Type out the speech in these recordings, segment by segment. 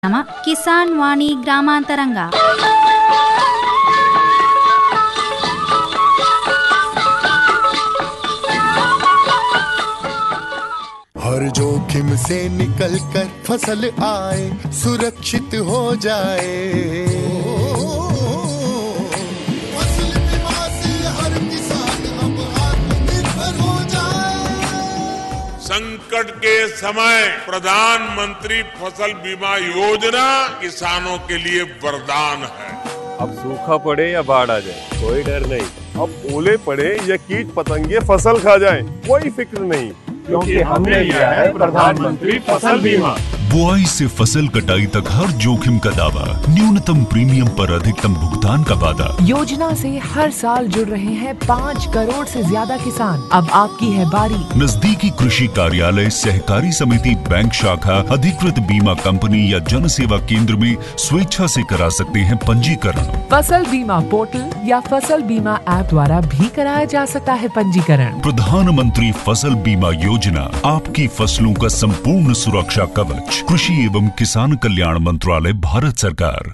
ನಮ್ಮ ಕಿಸಾನ್ ವಾಣಿ ಗ್ರಾಮಾಂತರಂಗ हर जोखिम से निकल कर फसल आए सुरक्षित हो जाए फसल बीमा से हर किसान अब आत्मनिर्भर हो जाए संकट के समय प्रधानमंत्री फसल बीमा योजना किसानों के लिए वरदान है अब सूखा पड़े या बाढ़ आ जाए कोई डर नहीं अब ओले पड़े या कीट पतंगे फसल खा जाए कोई फिक्र नहीं क्योंकि हमने लिया है प्रधानमंत्री फसल बीमा बुआई से फसल कटाई तक हर जोखिम का दावा न्यूनतम प्रीमियम पर अधिकतम भुगतान का वादा योजना से हर साल जुड़ रहे हैं पाँच करोड़ से ज्यादा किसान अब आपकी है बारी नजदीकी कृषि कार्यालय सहकारी समिति बैंक शाखा अधिकृत बीमा कंपनी या जन सेवा केंद्र में स्वेच्छा से करा सकते हैं पंजीकरण फसल बीमा पोर्टल या फसल बीमा ऐप द्वारा भी कराया जा सकता है पंजीकरण प्रधानमंत्री फसल बीमा योजना आपकी फसलों का संपूर्ण सुरक्षा कवच कृषि एवं किसान कल्याण मंत्रालय भारत सरकार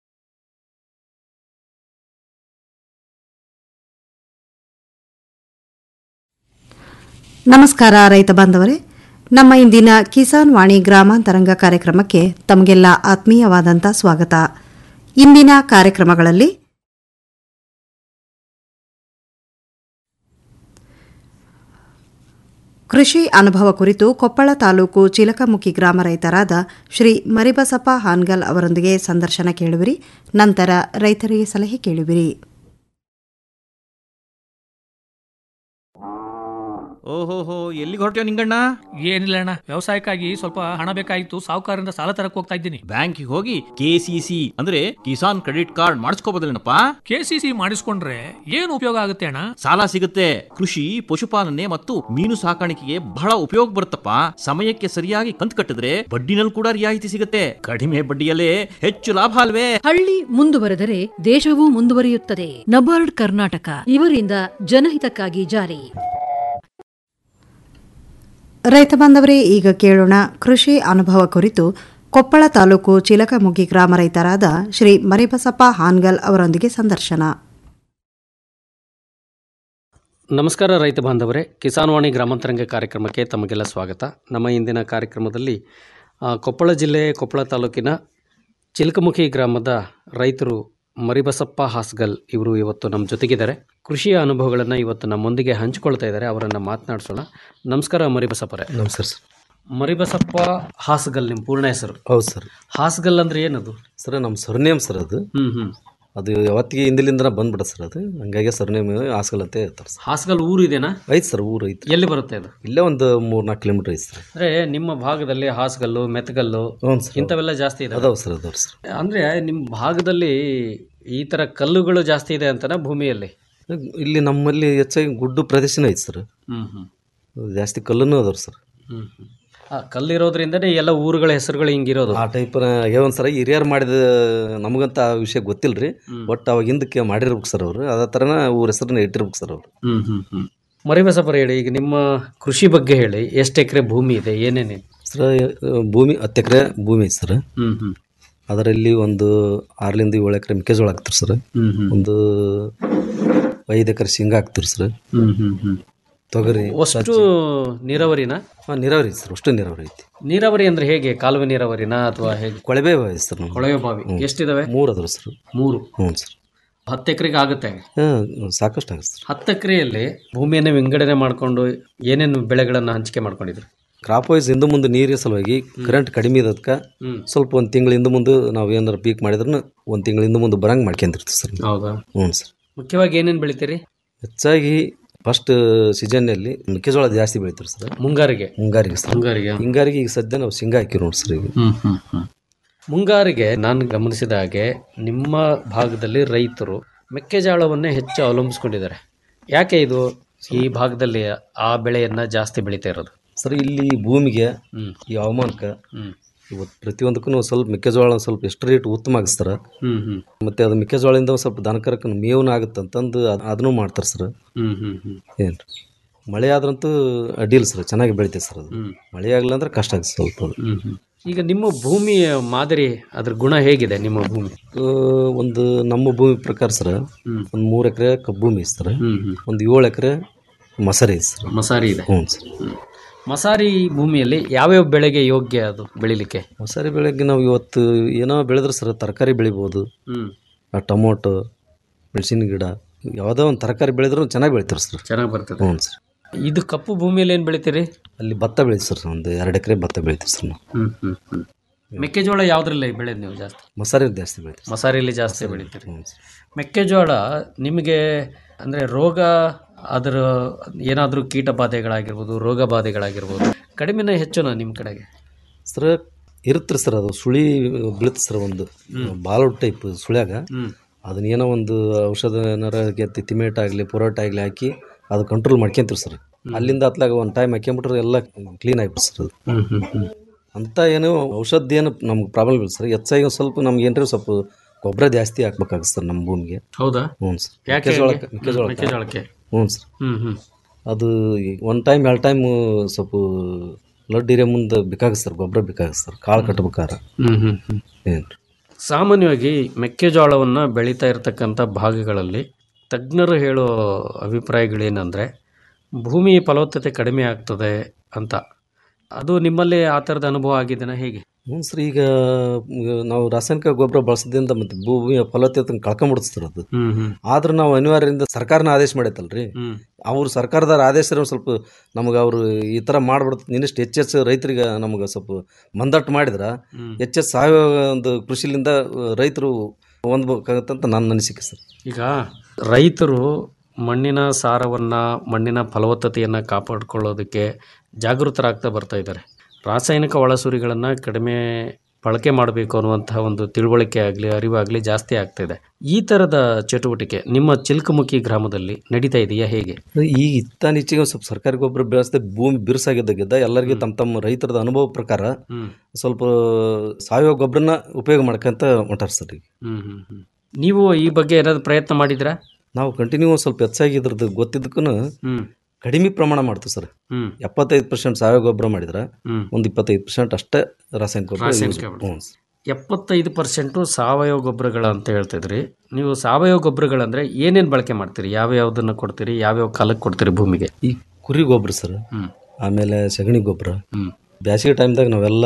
ನಮಸ್ಕಾರ ರೈತ ಬಾಂಧವರೇ ನಮ್ಮ ಇಂದಿನ ಕಿಸಾನ್ ವಾಣಿ ಗ್ರಾಮಾಂತರಂಗ ಕಾರ್ಯಕ್ರಮಕ್ಕೆ ತಮಗೆಲ್ಲ ಆತ್ಮೀಯವಾದಂಥ ಸ್ವಾಗತ ಇಂದಿನ ಕಾರ್ಯಕ್ರಮಗಳಲ್ಲಿ ಕೃಷಿ ಅನುಭವ ಕುರಿತು ಕೊಪ್ಪಳ ತಾಲೂಕು ಚಿಲಕಮುಖಿ ಗ್ರಾಮ ರೈತರಾದ ಶ್ರೀ ಮರಿಬಸಪ್ಪ ಹಾನ್ಗಲ್ ಅವರೊಂದಿಗೆ ಸಂದರ್ಶನ ಕೇಳುವಿರಿ ನಂತರ ರೈತರಿಗೆ ಸಲಹೆ ಕೇಳುವಿರಿ ಓಹೋಹೋ ಎಲ್ಲಿಗೆ ಹೊರಟ್ಯೋ ನಿಂಗಣ್ಣ ಏನಿಲ್ಲ ಅಣ್ಣ ವ್ಯವಸಾಯಕ್ಕಾಗಿ ಸ್ವಲ್ಪ ಹಣ ಬೇಕಾಗಿತ್ತು ಸಾಹುಕಾರರಿಂದ ಸಾಲ ತರಕ್ ಹೋಗ್ತಾ ಇದ್ದೀನಿ ಬ್ಯಾಂಕಿಗೆ ಹೋಗಿ ಕೆ ಸಿ ಸಿ ಅಂದ್ರೆ ಕಿಸಾನ್ ಕ್ರೆಡಿಟ್ ಕಾರ್ಡ್ ಮಾಡಿಸ್ಕೋಬೋದಲ್ಲೇನಪ್ಪ ಕೆ ಸಿ ಸಿ ಮಾಡಿಸ್ಕೊಂಡ್ರೆ ಏನು ಉಪಯೋಗ ಆಗುತ್ತೆ ಅಣ್ಣ ಸಾಲ ಸಿಗುತ್ತೆ ಕೃಷಿ ಪಶುಪಾಲನೆ ಮತ್ತು ಮೀನು ಸಾಕಾಣಿಕೆಗೆ ಬಹಳ ಉಪಯೋಗ ಬರುತ್ತಪ್ಪ ಸಮಯಕ್ಕೆ ಸರಿಯಾಗಿ ಕಂತು ಕಟ್ಟಿದ್ರೆ ಬಡ್ಡಿನಲ್ಲಿ ಕೂಡ ರಿಯಾಯಿತಿ ಸಿಗುತ್ತೆ ಕಡಿಮೆ ಬಡ್ಡಿಯಲ್ಲೇ ಹೆಚ್ಚು ಲಾಭ ಅಲ್ವೇ ಹಳ್ಳಿ ಮುಂದುವರೆದರೆ ದೇಶವೂ ಮುಂದುವರಿಯುತ್ತದೆ ನಬಾರ್ಡ್ ಕರ್ನಾಟಕ ಇವರಿಂದ ಜನಹಿತಕ್ಕಾಗಿ ಜಾರಿ ರೈತ ಬಾಂಧವರೇ ಈಗ ಕೇಳೋಣ ಕೃಷಿ ಅನುಭವ ಕುರಿತು ಕೊಪ್ಪಳ ತಾಲೂಕು ಚಿಲಕಮುಗಿ ಗ್ರಾಮ ರೈತರಾದ ಶ್ರೀ ಮರಿಬಸಪ್ಪ ಹಾನ್ಗಲ್ ಅವರೊಂದಿಗೆ ಸಂದರ್ಶನ ನಮಸ್ಕಾರ ರೈತ ಬಾಂಧವರೇ ಕಿಸಾನ್ವಾಣಿ ಗ್ರಾಮಾಂತರಂಗ ಕಾರ್ಯಕ್ರಮಕ್ಕೆ ತಮಗೆಲ್ಲ ಸ್ವಾಗತ ನಮ್ಮ ಇಂದಿನ ಕಾರ್ಯಕ್ರಮದಲ್ಲಿ ಆ, ಕೊಪ್ಪಳ ಜಿಲ್ಲೆ ಕೊಪ್ಪಳ ತಾಲೂಕಿನ ಚಿಲ್ಕಮುಖಿ ಗ್ರಾಮದ ರೈತರು ಮರಿಬಸಪ್ಪ ಹಾಸ್ಗಲ್ ಇವರು ಇವತ್ತು ನಮ್ಮ ಜೊತೆಗಿದ್ದಾರೆ ಕೃಷಿಯ ಅನುಭವಗಳನ್ನು ಇವತ್ತು ನಮ್ಮೊಂದಿಗೆ ಹಂಚಿಕೊಳ್ತಾ ಇದ್ದಾರೆ ಅವರನ್ನು ಮಾತನಾಡಿಸೋಣ ನಮಸ್ಕಾರ ಮರಿಬಸಪ್ಪರೇ ನಮಸ್ಕಾರ ಸರ್ ಮರಿಬಸಪ್ಪ ಹಾಸ್ಗಲ್ ನಿಮ್ಮ ಪೂರ್ಣ ಹೆಸರು ಹೌದು ಸರ್ ಹಾಸ್ಗಲ್ ಅಂದ್ರೆ ಏನದು ಸರ್ ನಮ್ಮ ಸರ್ನೇಮ್ ಸರ್ ಅದು ಹ್ಮ್ ಹ್ಮ್ ಅದು ಯಾವತ್ತಿಗೆ ಹಿಂದಿಲಿಂದ ಬಂದ್ಬಿಡ ಸರ್ ಅದು ಹಂಗಾಗಿ ಸರ್ನೇಮ್ ಹಾಸ್ಗಲ್ ಅಂತ ಹೇಳ್ತಾರೆ ಸರ್ ಹಾಸ್ಗಲ್ ಊರು ಇದೆನಾ ಐತೆ ಸರ್ ಊರು ಐತೆ ಎಲ್ಲಿ ಬರುತ್ತೆ ಅದು ಇಲ್ಲೇ ಒಂದು ಮೂರು ನಾಲ್ಕು ಕಿಲೋಮೀಟ್ರ್ ಐತೆ ಸರ್ ಅಂದ್ರೆ ನಿಮ್ಮ ಭಾಗದಲ್ಲಿ ಹಾಸ್ಗಲ್ಲು ಮೆತ್ತಗಲ್ಲು ಹ್ಞೂ ಸರ್ ಇಂಥವೆಲ್ಲ ಜಾಸ್ತಿ ಇದೆ ಅದಾವೆ ಸರ್ ಅದಾವೆ ಸರ್ ಅಂದ್ರೆ ನಿಮ್ಮ ಭಾಗದಲ್ಲಿ ಈ ತರ ಕಲ್ಲುಗಳು ಜಾಸ್ತಿ ಇದೆ ಅಂತನಾ ಭೂಮಿಯಲ್ಲಿ ಇಲ್ಲಿ ನಮ್ಮಲ್ಲಿ ಹೆಚ್ಚಾಗಿ ಗುಡ್ಡು ಪ್ರದೇಶನೇ ಐತೆ ಸರ್ ಹ್ಮ್ ಹ್ಮ್ ಜಾಸ್ತಿ ಕಲ್ಲೂ ಅದಾವೆ ಸರ್ ಹ್ಮ್ ಹ್ಮ್ ಆ ಕಲ್ಲಿರೋದ್ರಿಂದನೇ ಎಲ್ಲ ಊರುಗಳ ಹೆಸರುಗಳು ಹಿಂಗಿರೋದು ಆ ಟೈಪ್ ಒಂದು ಸರ ಹಿರಿಯರು ಮಾಡಿದ ನಮಗಂತ ಆ ವಿಷಯ ಗೊತ್ತಿಲ್ಲ ರೀ ಬಟ್ ಅವಾಗ ಹಿಂದಕ್ಕೆ ಮಾಡಿರ್ಬೇಕು ಸರ್ ಅವರು ಅದೇ ಥರನ ಊರ ಹೆಸರನ್ನ ಇಟ್ಟಿರ್ಬೇಕು ಸರ್ ಅವರು ಹ್ಮ್ ಹ್ಮ್ ಹ್ಮ್ ಮರಿಬಸಪ್ಪರ ಹೇಳಿ ಈಗ ನಿಮ್ಮ ಕೃಷಿ ಬಗ್ಗೆ ಹೇಳಿ ಎಷ್ಟು ಎಕರೆ ಭೂಮಿ ಇದೆ ಏನೇನಿದೆ ಸರ್ ಭೂಮಿ ಹತ್ತು ಎಕರೆ ಭೂಮಿ ಐತೆ ಸರ್ ಹ್ಮ್ ಹ್ಮ್ ಅದರಲ್ಲಿ ಒಂದು ಆರರಿಂದ ಏಳು ಎಕರೆ ಮೆಕ್ಕೆಜೋಳ ಹಾಕ್ತಾರೆ ಸರ್ ಹ್ಮ್ ಹ್ಮ್ ಒಂದು ಐದು ಎಕರೆ ಶೇಂಗಾ ಹಾಕ್ತೀರಿ ಸರ್ ಹ್ಮ್ ಹ್ಮ್ ಹ್ಮ್ ತೊಗರಿ ಅಷ್ಟು ನೀರಾವರಿನ ಹಾಂ ನೀರಾವರಿ ಐತೆ ಸರ್ ಅಷ್ಟು ನೀರಾವರಿ ಐತಿ ನೀರಾವರಿ ಅಂದ್ರೆ ಹೇಗೆ ಕಾಲುವೆ ನೀರಾವರಿನಾ ಅಥವಾ ಹೇಗೆ ಕೊಳವೆ ಬಾವಿ ಐತೆ ಸರ್ ನಮ್ದು. ಕೊಳವೆ ಬಾವಿ ಎಷ್ಟಿದಾವೆ ಮೂರು ಅದಾವೆ ಸರ್ ಮೂರು ಹ್ಞೂ ಸರ್ ಹತ್ತು ಎಕರೆಗೆ ಆಗುತ್ತೆ ಹಾಂ ಸಾಕಷ್ಟು ಆಗುತ್ತೆ ಸರ್ ಹತ್ತು ಎಕರೆಯಲ್ಲಿ ಭೂಮಿಯನ್ನು ವಿಂಗಡಣೆ ಮಾಡಿಕೊಂಡು ಏನೇನು ಬೆಳೆಗಳನ್ನು ಹಂಚಿಕೆ ಮಾಡ್ಕೊಂಡಿದ್ರು ಕ್ರಾಪ್ ವೈಸ್ ಹಿಂದೆ ಮುಂದೆ ನೀರಿನ ಸಲುವಾಗಿ ಕರೆಂಟ್ ಕಡಿಮೆ ಇದ್ದದಕ್ಕೆ ಹ್ಮ್. ಸ್ವಲ್ಪ ಒಂದು ತಿಂಗಳ ಹಿಂದೆ ಮುಂದೆ ನಾವು ಏನಾರು ಪೀಕ್ ಮಾಡಿದ್ರೆ ಒಂದು ತಿಂಗಳ ಹಿಂದೆ ಮುಂದೆ ಬರಂಗೆ ಮಾಡ್ಕೊಂತಿರ್ತೀವಿ ಸರ್ ಹೌದಾ ಹ್ಞೂ ಸರ್ ಮುಖ್ಯವಾಗಿ ಏನೇನು ಬೆಳಿತೀರಿ ಹೆಚ್ಚಾಗಿ ಫಸ್ಟ್ ಸೀಸನ್ನಲ್ಲಿ ಮೆಕ್ಕೆಜೋಳ ಜಾಸ್ತಿ ಬೆಳಿತೀವಿ ಸರ್ ಮುಂಗಾರಿಗೆ ಮುಂಗಾರಿಗೆ ಸರ್ ಮುಂಗಾರಿಗೆ ಹಿಂಗಾರಿಗೆ ಈಗ ಸದ್ಯ ನಾವು ಶೇಂಗಾ ಹಾಕಿವಿ ನೋಡಿ ಸರ್ ಈಗ ಹ್ಮ್ ಹ್ಮ್ ಹ್ಮ್ ಮುಂಗಾರಿಗೆ ನಾನು ಗಮನಿಸಿದ ಹಾಗೆ ನಿಮ್ಮ ಭಾಗದಲ್ಲಿ ರೈತರು ಮೆಕ್ಕೆಜೋಳವನ್ನೇ ಹೆಚ್ಚು ಅವಲಂಬಿಸ್ಕೊಂಡಿದ್ದಾರೆ ಯಾಕೆ ಇದು ಈ ಭಾಗದಲ್ಲಿ ಆ ಬೆಳೆಯನ್ನ ಜಾಸ್ತಿ ಬೆಳೀತಾ ಇರೋದು ಸರ್ ಇಲ್ಲಿ ಭೂಮಿಗೆ ಹ್ಮ್ ಈ ಹವಾಮಾನಕ್ಕೆ ಹ್ಮ್ ಇವತ್ತು ಪ್ರತಿಯೊಂದಕ್ಕೂ ಸ್ವಲ್ಪ ಮೆಕ್ಕೆಜೋಳ ಸ್ವಲ್ಪ ಎಷ್ಟು ರೇಟ್ ಉತ್ತಮ ಆಗಿಸ್ತಾರೆ ಹ್ಮ್ ಹ್ಮ್ ಮತ್ತೆ ಅದು ಮೆಕ್ಕೆಜೋಳದಿಂದ ಒಂದ್ ಸ್ವಲ್ಪ ದನಕರಕ್ಕೆ ಮೇವನ ಆಗುತ್ತೆ ಅಂತಂದು ಅದ್- ಅದನ್ನು ಮಾಡ್ತಾರೆ ಸರ್ ಹ್ಮ್ ಹ್ಮ್ ಹ್ಮ್ ಏನು ಮಳೆ ಆದ್ರಂತೂ ಅಡ್ಡಿಲ್ಲ ಸರ್ ಚೆನ್ನಾಗಿ ಬೆಳಿತೈತೆ ಸರ್ ಅದು ಹ್ಮ್ ಮಳೆ ಆಗಲಿಲ್ಲ ಅಂದ್ರೆ ಕಷ್ಟ ಆಗುತ್ತೆ ಸ್ವಲ್ಪ ಅದು ಹ್ಮ್ ಹ್ಮ್ ಈಗ ನಿಮ್ಮ ಭೂಮಿಯ ಮಾದರಿ ಅದ್ರ ಗುಣ ಹೇಗಿದೆ ನಿಮ್ಮ ಭೂಮಿ ಆ, ಒಂದು ನಮ್ಮ ಭೂಮಿ ಪ್ರಕಾರ ಸರ್ ಒಂದು ಮೂರು ಎಕರೆ ಕಬ್ಬು ಭೂಮಿ ಐತೆ ಸರ್ ಒಂದು ಏಳು ಎಕರೆ ಮಸಾರಿ ಐತೆ ಸರ್ ಮಸಾರಿ ಇದೆ ಹ್ಞೂ ಸರ್ ಮಸಾರಿ ಭೂಮಿಯಲ್ಲಿ ಯಾವ್ಯಾವ ಬೆಳೆಗೆ ಯೋಗ್ಯ ಅದು ಬೆಳಿಲಿಕ್ಕೆ ಮಸಾರಿ ಬೆಳೆಗೆ ನಾವು ಇವತ್ತು ಏನೋ ಬೆಳೆದ್ರೆ ಸರ್ ತರಕಾರಿ ಬೆಳಿಬೋದು ಹ್ಮ್. ಆ ಟೊಮೊಟೊ ಮೆಣಸಿನ ಗಿಡ ಯಾವುದೋ ಒಂದು ತರಕಾರಿ ಬೆಳೆದ್ರು ಚೆನ್ನಾಗಿ ಬೆಳಿತಾರೆ ಸರ್ ಚೆನ್ನಾಗಿ ಬರ್ತದೆ ಹ್ಞೂ ಸರ್ ಇದು ಕಪ್ಪು ಭೂಮಿಯಲ್ಲಿ ಏನು ಬೆಳಿತೀರಿ ಅಲ್ಲಿ ಭತ್ತ ಬೆಳಿತೀವಿ ಸರ್ ಒಂದು ಎರಡು ಎಕರೆ ಭತ್ತ ಬೆಳಿತೀವಿ ಸರ್ ನಾವು ಹ್ಮ್ ಹ್ಮ್ ಹ್ಮ್ ಮೆಕ್ಕೆಜೋಳ ಯಾವ್ದ್ರಲ್ಲಿ ಬೆಳೆದ್ ನೀವು ಜಾಸ್ತಿ ಮಸಾರಿ ಜಾಸ್ತಿ ಬೆಳಿತೀವಿ ಮಸಾರಿಯಲ್ಲಿ ಜಾಸ್ತಿ ಬೆಳಿತೀರಿ ಮೆಕ್ಕೆಜೋಳ ನಿಮಗೆ ಅಂದರೆ ರೋಗ ಅದರ ಏನಾದರೂ ಕೀಟ ಬಾಧೆಗಳಾಗಿರ್ಬೋದು ರೋಗ ಬಾಧೆಗಳಾಗಿರ್ಬೋದು ಕಡಿಮೆನ ಹೆಚ್ಚುನ ನಿಮ್ಮ ಕಡೆಗೆ ಸರ್ ಇರುತ್ತೆ ಸರ್ ಅದು ಸುಳಿ ಬೀಳುತ್ತೆ ಸರ್ ಒಂದು ಬಾಲ್ ಟೈಪ್ ಸುಳ್ಯಾಗ ಅದನ್ನ ಏನೋ ಒಂದು ಔಷಧ ಏನಾರ ತಿಮೇಟ್ ಆಗಲಿ ಪೊರೋಟ ಆಗಲಿ ಹಾಕಿ ಅದು ಕಂಟ್ರೋಲ್ ಮಾಡ್ಕೊಂತೀವಿ ಸರ್ ಅಲ್ಲಿಂದ ಹತ್ಲಾಗ ಒಂದು ಟೈಮ್ ಹಾಕ್ಕೊಂಬಿಟ್ರೆ ಎಲ್ಲ ಕ್ಲೀನ್ ಆಗಿಬಿಟ್ಟು ಸರ್ ಅದು ಅಂತ ಏನು ಔಷಧ ಏನು ನಮ್ಗೆ ಪ್ರಾಬ್ಲಮ್ ಇಲ್ಲ ಸರ್ ಹೆಚ್ಚಾಗಿ ಒಂದು ಸ್ವಲ್ಪ ನಮ್ಗೆ ಏನ್ರಿ ಸ್ವಲ್ಪ ಗೊಬ್ಬರ ಜಾಸ್ತಿ ಹಾಕ್ಬೇಕಾಗುತ್ತೆ ಸರ್ ನಮ್ಮ ಭೂಮಿಗೆ ಹೌದಾ ಹ್ಞೂ ಸರ್ ಯಾಕೆ ಮೆಕ್ಕೆಜೋಳಕ್ಕೆ ಹಂಗೆ? ಮೆಕ್ಕೆಜೋಳಕ್ಕೆ ಮೆಕ್ಕೆಜೋಳಕ್ಕೆ? ಹ್ಞೂ ಸರ್ ಹ್ಮ್ ಹ್ಮ್ ಅದು ಒನ್ ಟೈಮ್ ಎರಡು ಟೈಮ್ ಸ್ವಲ್ಪ ಲಡ್ ಇರೋ ಮುಂದೆ ಬೇಕಾಗುತ್ತೆ ಸರ್ ಗೊಬ್ಬರ ಬೇಕಾಗುತ್ತೆ ಸರ್ ಕಾಳು ಕಟ್ಬೇಕಾರೆ ಹ್ಮ್ ಹ್ಮ್ ಹ್ಮ್ ಏನು ಸಾಮಾನ್ಯವಾಗಿ ಮೆಕ್ಕೆಜೋಳವನ್ನು ಬೆಳೀತಾ ಇರತಕ್ಕಂಥ ಭಾಗಗಳಲ್ಲಿ ತಜ್ಞರು ಹೇಳೋ ಅಭಿಪ್ರಾಯಗಳೇನೆಂದರೆ ಭೂಮಿ ಫಲವತ್ತತೆ ಕಡಿಮೆ ಆಗ್ತದೆ ಅಂತ ಅದು ನಿಮ್ಮಲ್ಲಿ ಆ ಥರದ ಅನುಭವ ಆಗಿದೆನಾ ಹೇಗೆ ಹ್ಞೂ ಸರ್ ಈಗ ಈಗ ನಾವು ರಾಸಾಯನಿಕ ಗೊಬ್ಬರ ಬಳಸೋದ್ರಿಂದ ಮತ್ತು ಭೂಮಿಯ ಫಲವತ್ತತೆ ಕಳ್ಕೊಂಬಿಡುತ್ತೆ ಸರ್ ಅದು ಹ್ಮ್ ಹ್ಮ್ ಆದ್ರೆ ನಾವು ಅನಿವಾರ್ಯದಿಂದ ಸರ್ಕಾರನ ಆದೇಶ ಮಾಡೈತಲ್ರಿ ಹ್ಮ್. ಅವ್ರು ಸರ್ಕಾರದವ್ರ ಆದೇಶ ಇರೋ ಸ್ವಲ್ಪ ನಮಗೆ ಅವರು ಈ ಥರ ಮಾಡ್ಬಿಡ್ತು ಇನ್ನಿಷ್ಟು ಹೆಚ್ಚೆಚ್ಚು ರೈತರಿಗೆ ನಮಗೆ ಸ್ವಲ್ಪ ಮಂದಟ್ಟು ಮಾಡಿದ್ರೆ ಹ್ಮ್. ಹೆಚ್ಚೆಚ್ಚು ಸಾವಯವ ಒಂದು ಕೃಷಿಲಿಂದ ರೈತರು ಹೊಂದ್ಬೇಕಾಗತ್ತಂತ ನನ್ನ ಅನಿಸಿಕೆ ಸರ್ ಈಗ ರೈತರು ಮಣ್ಣಿನ ಸಾರವನ್ನು ಮಣ್ಣಿನ ಫಲವತ್ತತೆಯನ್ನು ಕಾಪಾಡಿಕೊಳ್ಳೋದಕ್ಕೆ ಜಾಗೃತರಾಗ್ತಾ ಬರ್ತಾ ಇದ್ದಾರೆ ರಾಸಾಯನಿಕ ಒಳಸುರಿಗಳನ್ನು ಕಡಿಮೆ ಬಳಕೆ ಮಾಡಬೇಕು ಅನ್ನುವಂತಹ ಒಂದು ತಿಳುವಳಿಕೆ ಆಗಲಿ ಅರಿವಾಗಲಿ ಜಾಸ್ತಿ ಆಗ್ತಿದೆ ಈ ಥರದ ಚಟುವಟಿಕೆ ನಿಮ್ಮ ಚಿಲ್ಕಮುಖಿ ಗ್ರಾಮದಲ್ಲಿ ನಡೀತಾ ಇದೆಯಾ ಹೇಗೆ ಈಗ ಇತ್ತಾನಿಚ್ಚಿಗೆ ಒಂದು ಸ್ವಲ್ಪ ಸರ್ಕಾರಿ ಗೊಬ್ಬರ ಬೆಳೆಸದೆ ಭೂಮಿ ಬಿರುಸಾಗಿದ್ದಾಗಿದ್ದ ಎಲ್ಲರಿಗೂ ತಮ್ಮ ತಮ್ಮ ರೈತರದ ಅನುಭವ ಪ್ರಕಾರ ಹ್ಮ್. ಸ್ವಲ್ಪ ಸಾವಯವ ಗೊಬ್ಬರನ ಉಪಯೋಗ ಮಾಡ್ಕೊಂತ ಹೊಂಟಾರ ಸರ್ ಈಗ ಹ್ಮ್ ಹ್ಮ್ ಹ್ಮ್ ನೀವು ಈ ಬಗ್ಗೆ ಏನಾದ್ರು ಪ್ರಯತ್ನ ಮಾಡಿದ್ರಾ ನಾವು ಕಂಟಿನ್ಯೂ ಒಂದು ಸ್ವಲ್ಪ ಹೆಚ್ಚಾಗಿ ಇದ್ರದ್ದು ಗೊತ್ತಿದ್ದಕ್ಕೂ ಹ್ಮ್. ಕಡಿಮೆ ಪ್ರಮಾಣ ಮಾಡ್ತೀವಿ ಸರ್ ಹ್ಮ್. ಎಪ್ಪತ್ತೈದು ಪರ್ಸೆಂಟ್ ಸಾವಯವ ಗೊಬ್ಬರ ಮಾಡಿದ್ರೆ ಹ್ಮ್. ಒಂದು ಇಪ್ಪತ್ತೈದು ಪರ್ಸೆಂಟ್ ಅಷ್ಟೇ ರಾಸಾಯನಿಕ ಗೊಬ್ಬರ ರಾಸಾಯನಿಕ use- ಗೊಬ್ಬರ. ಹ್ಞೂ ಸರ್. ಎಪ್ಪತ್ತೈದು ಪರ್ಸೆಂಟು ಸಾವಯವ ಗೊಬ್ಬರಗಳು ಅಂತ ಹೇಳ್ತಿದ್ರಿ ನೀವು ಸಾವಯವ ಗೊಬ್ಬರಗಳಂದ್ರೆ ಏನೇನು ಬಳಕೆ ಮಾಡ್ತೀರಿ ಯಾವ ಯಾವ್ದನ್ನ ಕೊಡ್ತೀರಿ ಯಾವ್ಯಾವ ಕಾಲಕ್ಕೆ ಕೊಡ್ತೀರಿ ಭೂಮಿಗೆ ಈ ಕುರಿ ಗೊಬ್ಬರ ಸರ್ ಹ್ಮ್. ಆಮೇಲೆ ಸಗಣಿ ಗೊಬ್ಬರ ಹ್ಮ್. ಬ್ಯಾಸಿಗೆ ಟೈಮ್ದಾಗ ನಾವೆಲ್ಲ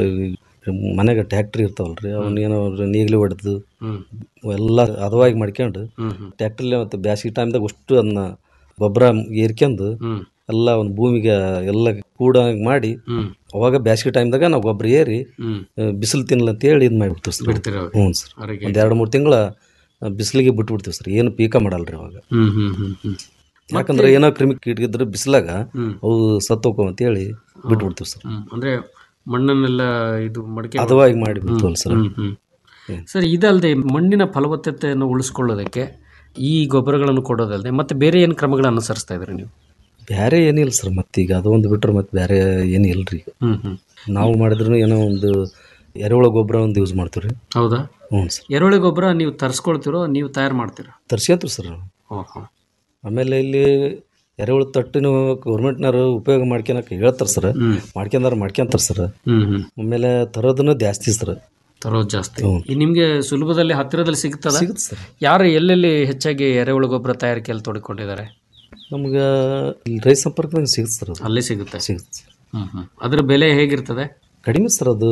ಮನೆಗೆ ಟ್ಯಾಕ್ಟ್ರಿ ಇರ್ತಾವಲ್ರಿ ಅವನ್ನ ಏನೋ ನೀಗ್ಲಿ ಹೊಡೆದು ಹ್ಮ್. ಎಲ್ಲ ಹದವಾಗಿ ಮಾಡ್ಕೊಂಡು ಹ್ಮ್ ಹ್ಮ್. ಟ್ಯಾಕ್ಟ್ರಿಲಿ ಮತ್ತು ಬ್ಯಾಸಿಗೆ ಟೈಮ್ದಾಗ ಅಷ್ಟು ಅದನ್ನ ಗೊಬ್ಬರ ಏರ್ಕೊಂಡು ಹ್ಮ್. ಎಲ್ಲ ಒಂದು ಭೂಮಿಗೆ ಎಲ್ಲ ಕೂಡಂಗೆ ಮಾಡಿ ಹ್ಮ್. ಅವಾಗ ಬ್ಯಾಸಿಗೆ ಟೈಮ್ದಾಗ ನಾವು ಗೊಬ್ಬರ ಏರಿ ಹ್ಮ್. ಬಿಸಿಲು ತಿನ್ನಲ್ಲ ಅಂತೇಳಿ ಇದು ಮಾಡಿಬಿಡ್ತೀವಿ ಸರ್ ಬಿಡ್ತೀರಿ ಅವಾಗ? ಹ್ಞೂ ಸರ್ ಹೊರಗೆ ಒಂದು ಎರಡು ಮೂರು ತಿಂಗಳ ಬಿಸಿಲಿಗೆ ಬಿಟ್ಬಿಡ್ತೀವಿ ಸರ್ ಏನು ಪೀಕ ಮಾಡಲ್ರಿ ಅವಾಗ ಹ್ಮ್ ಹ್ಮ್ ಹ್ಮ್ ಹ್ಮ್ ಯಾಕಂದ್ರೆ ಏನೋ ಕ್ರಿಮಿ ಕೀಟಗಿದ್ರೆ ಬಿಸಿಲಾಗ ಹ್ಮ್. ಅವು ಸತ್ತೋಕೋ ಅಂತೇಳಿ ಬಿಟ್ಬಿಡ್ತೀವಿ ಸರ್ ಹ್ಮ್. ಅಂದ್ರೆ ಮಣ್ಣನ್ನೆಲ್ಲ ಇದು ಮಡಕೆ ಹದವಾಗಿ ಮಾಡಿ ಬಿಡ್ತೀವಲ್ಲ ಸರ್ ಹ್ಮ್, ಹ್ಮ್. ಸರ್ ಇದಲ್ಲದೆ ಮಣ್ಣಿನ ಫಲವತ್ತತೆಯನ್ನು ಉಳಿಸ್ಕೊಳ್ಳೋದಕ್ಕೆ ಈ ಗೊಬ್ಬರಗಳನ್ನು ಕೊಡೋದಲ್ಲದೆ ಮತ್ತೆ ಬೇರೆ ಏನು ಕ್ರಮಗಳನ್ನು ಅನುಸರಿಸ್ತಾ ಇದ್ರಿ ನೀವು ಬೇರೆ ಏನಿಲ್ಲ ಸರ್ ಮತ್ತೀಗ ಅದು ಒಂದು ಬಿಟ್ರೆ ಮತ್ತೆ ಬೇರೆ ಏನು ಇಲ್ರಿ ಈಗ ಹ್ಮ್ ಹ್ಮ್ ನಾವು ಮಾಡಿದ್ರು ಏನೋ ಒಂದು ಎರೆಹುಳ ಗೊಬ್ಬರ ಒಂದು ಯೂಸ್ ಮಾಡ್ತೀವಿ ರೀ ಹೌದಾ ಹ್ಞೂ ಸರ್ ಎರೆಹುಳಿ ಗೊಬ್ಬರ ನೀವು ತರಿಸ್ಕೊಳ್ತಿರೋ ನೀವು ತಯಾರು ಮಾಡ್ತೀರಾ ತರ್ಸ್ಕೊಂತೀವಿ ಸರ್ ನಾವು ಓಹೋ ಆಮೇಲೆ ಇಲ್ಲಿ ಎರೆಹುಳ ತಟ್ಟಿನ ಗೌರ್ಮೆಂಟ್ನವರು ಉಪಯೋಗ ಮಾಡ್ಕೊಳಕ್ಕೆ ಹೇಳ್ತಾರೆ ಸರ್ ಮಾಡ್ಕೊಂಡಾರ ಮಾಡ್ಕೊಂತಾರೆ ಸರ್ ಹ್ಮ್ ಹ್ಮ್ ಆಮೇಲೆ ತರೋದನ್ನು ಜಾಸ್ತಿ ಸರ್ ತರೋದು ಜಾಸ್ತಿ ಈ ನಿಮಗೆ ಸುಲಭದಲ್ಲಿ ಹತ್ತಿರದಲ್ಲಿ ಸಿಗುತ್ತಲ್ಲ ಸಿಗುತ್ತೆ ಸರ್ ಯಾರು ಎಲ್ಲೆಲ್ಲಿ ಹೆಚ್ಚಾಗಿ ಎರೆಹುಳು ಗೊಬ್ಬರ ತಯಾರಿಕೆಯಲ್ಲಿ ತೊಡ್ಕೊಂಡಿದ್ದಾರೆ ನಮ್ಗೆ ಇಲ್ಲಿ ರೈತ ಸಂಪರ್ಕದಾಗ ಸಿಗುತ್ತೆ ಸರ್ ಅದು ಅಲ್ಲಿ ಸಿಗುತ್ತೆ ಸಿಗುತ್ತೆ ಹ್ಮ್ ಹ್ಮ್ ಅದ್ರ ಬೆಲೆ ಹೇಗಿರ್ತದೆ ಕಡಿಮೆ ಸರ್ ಅದು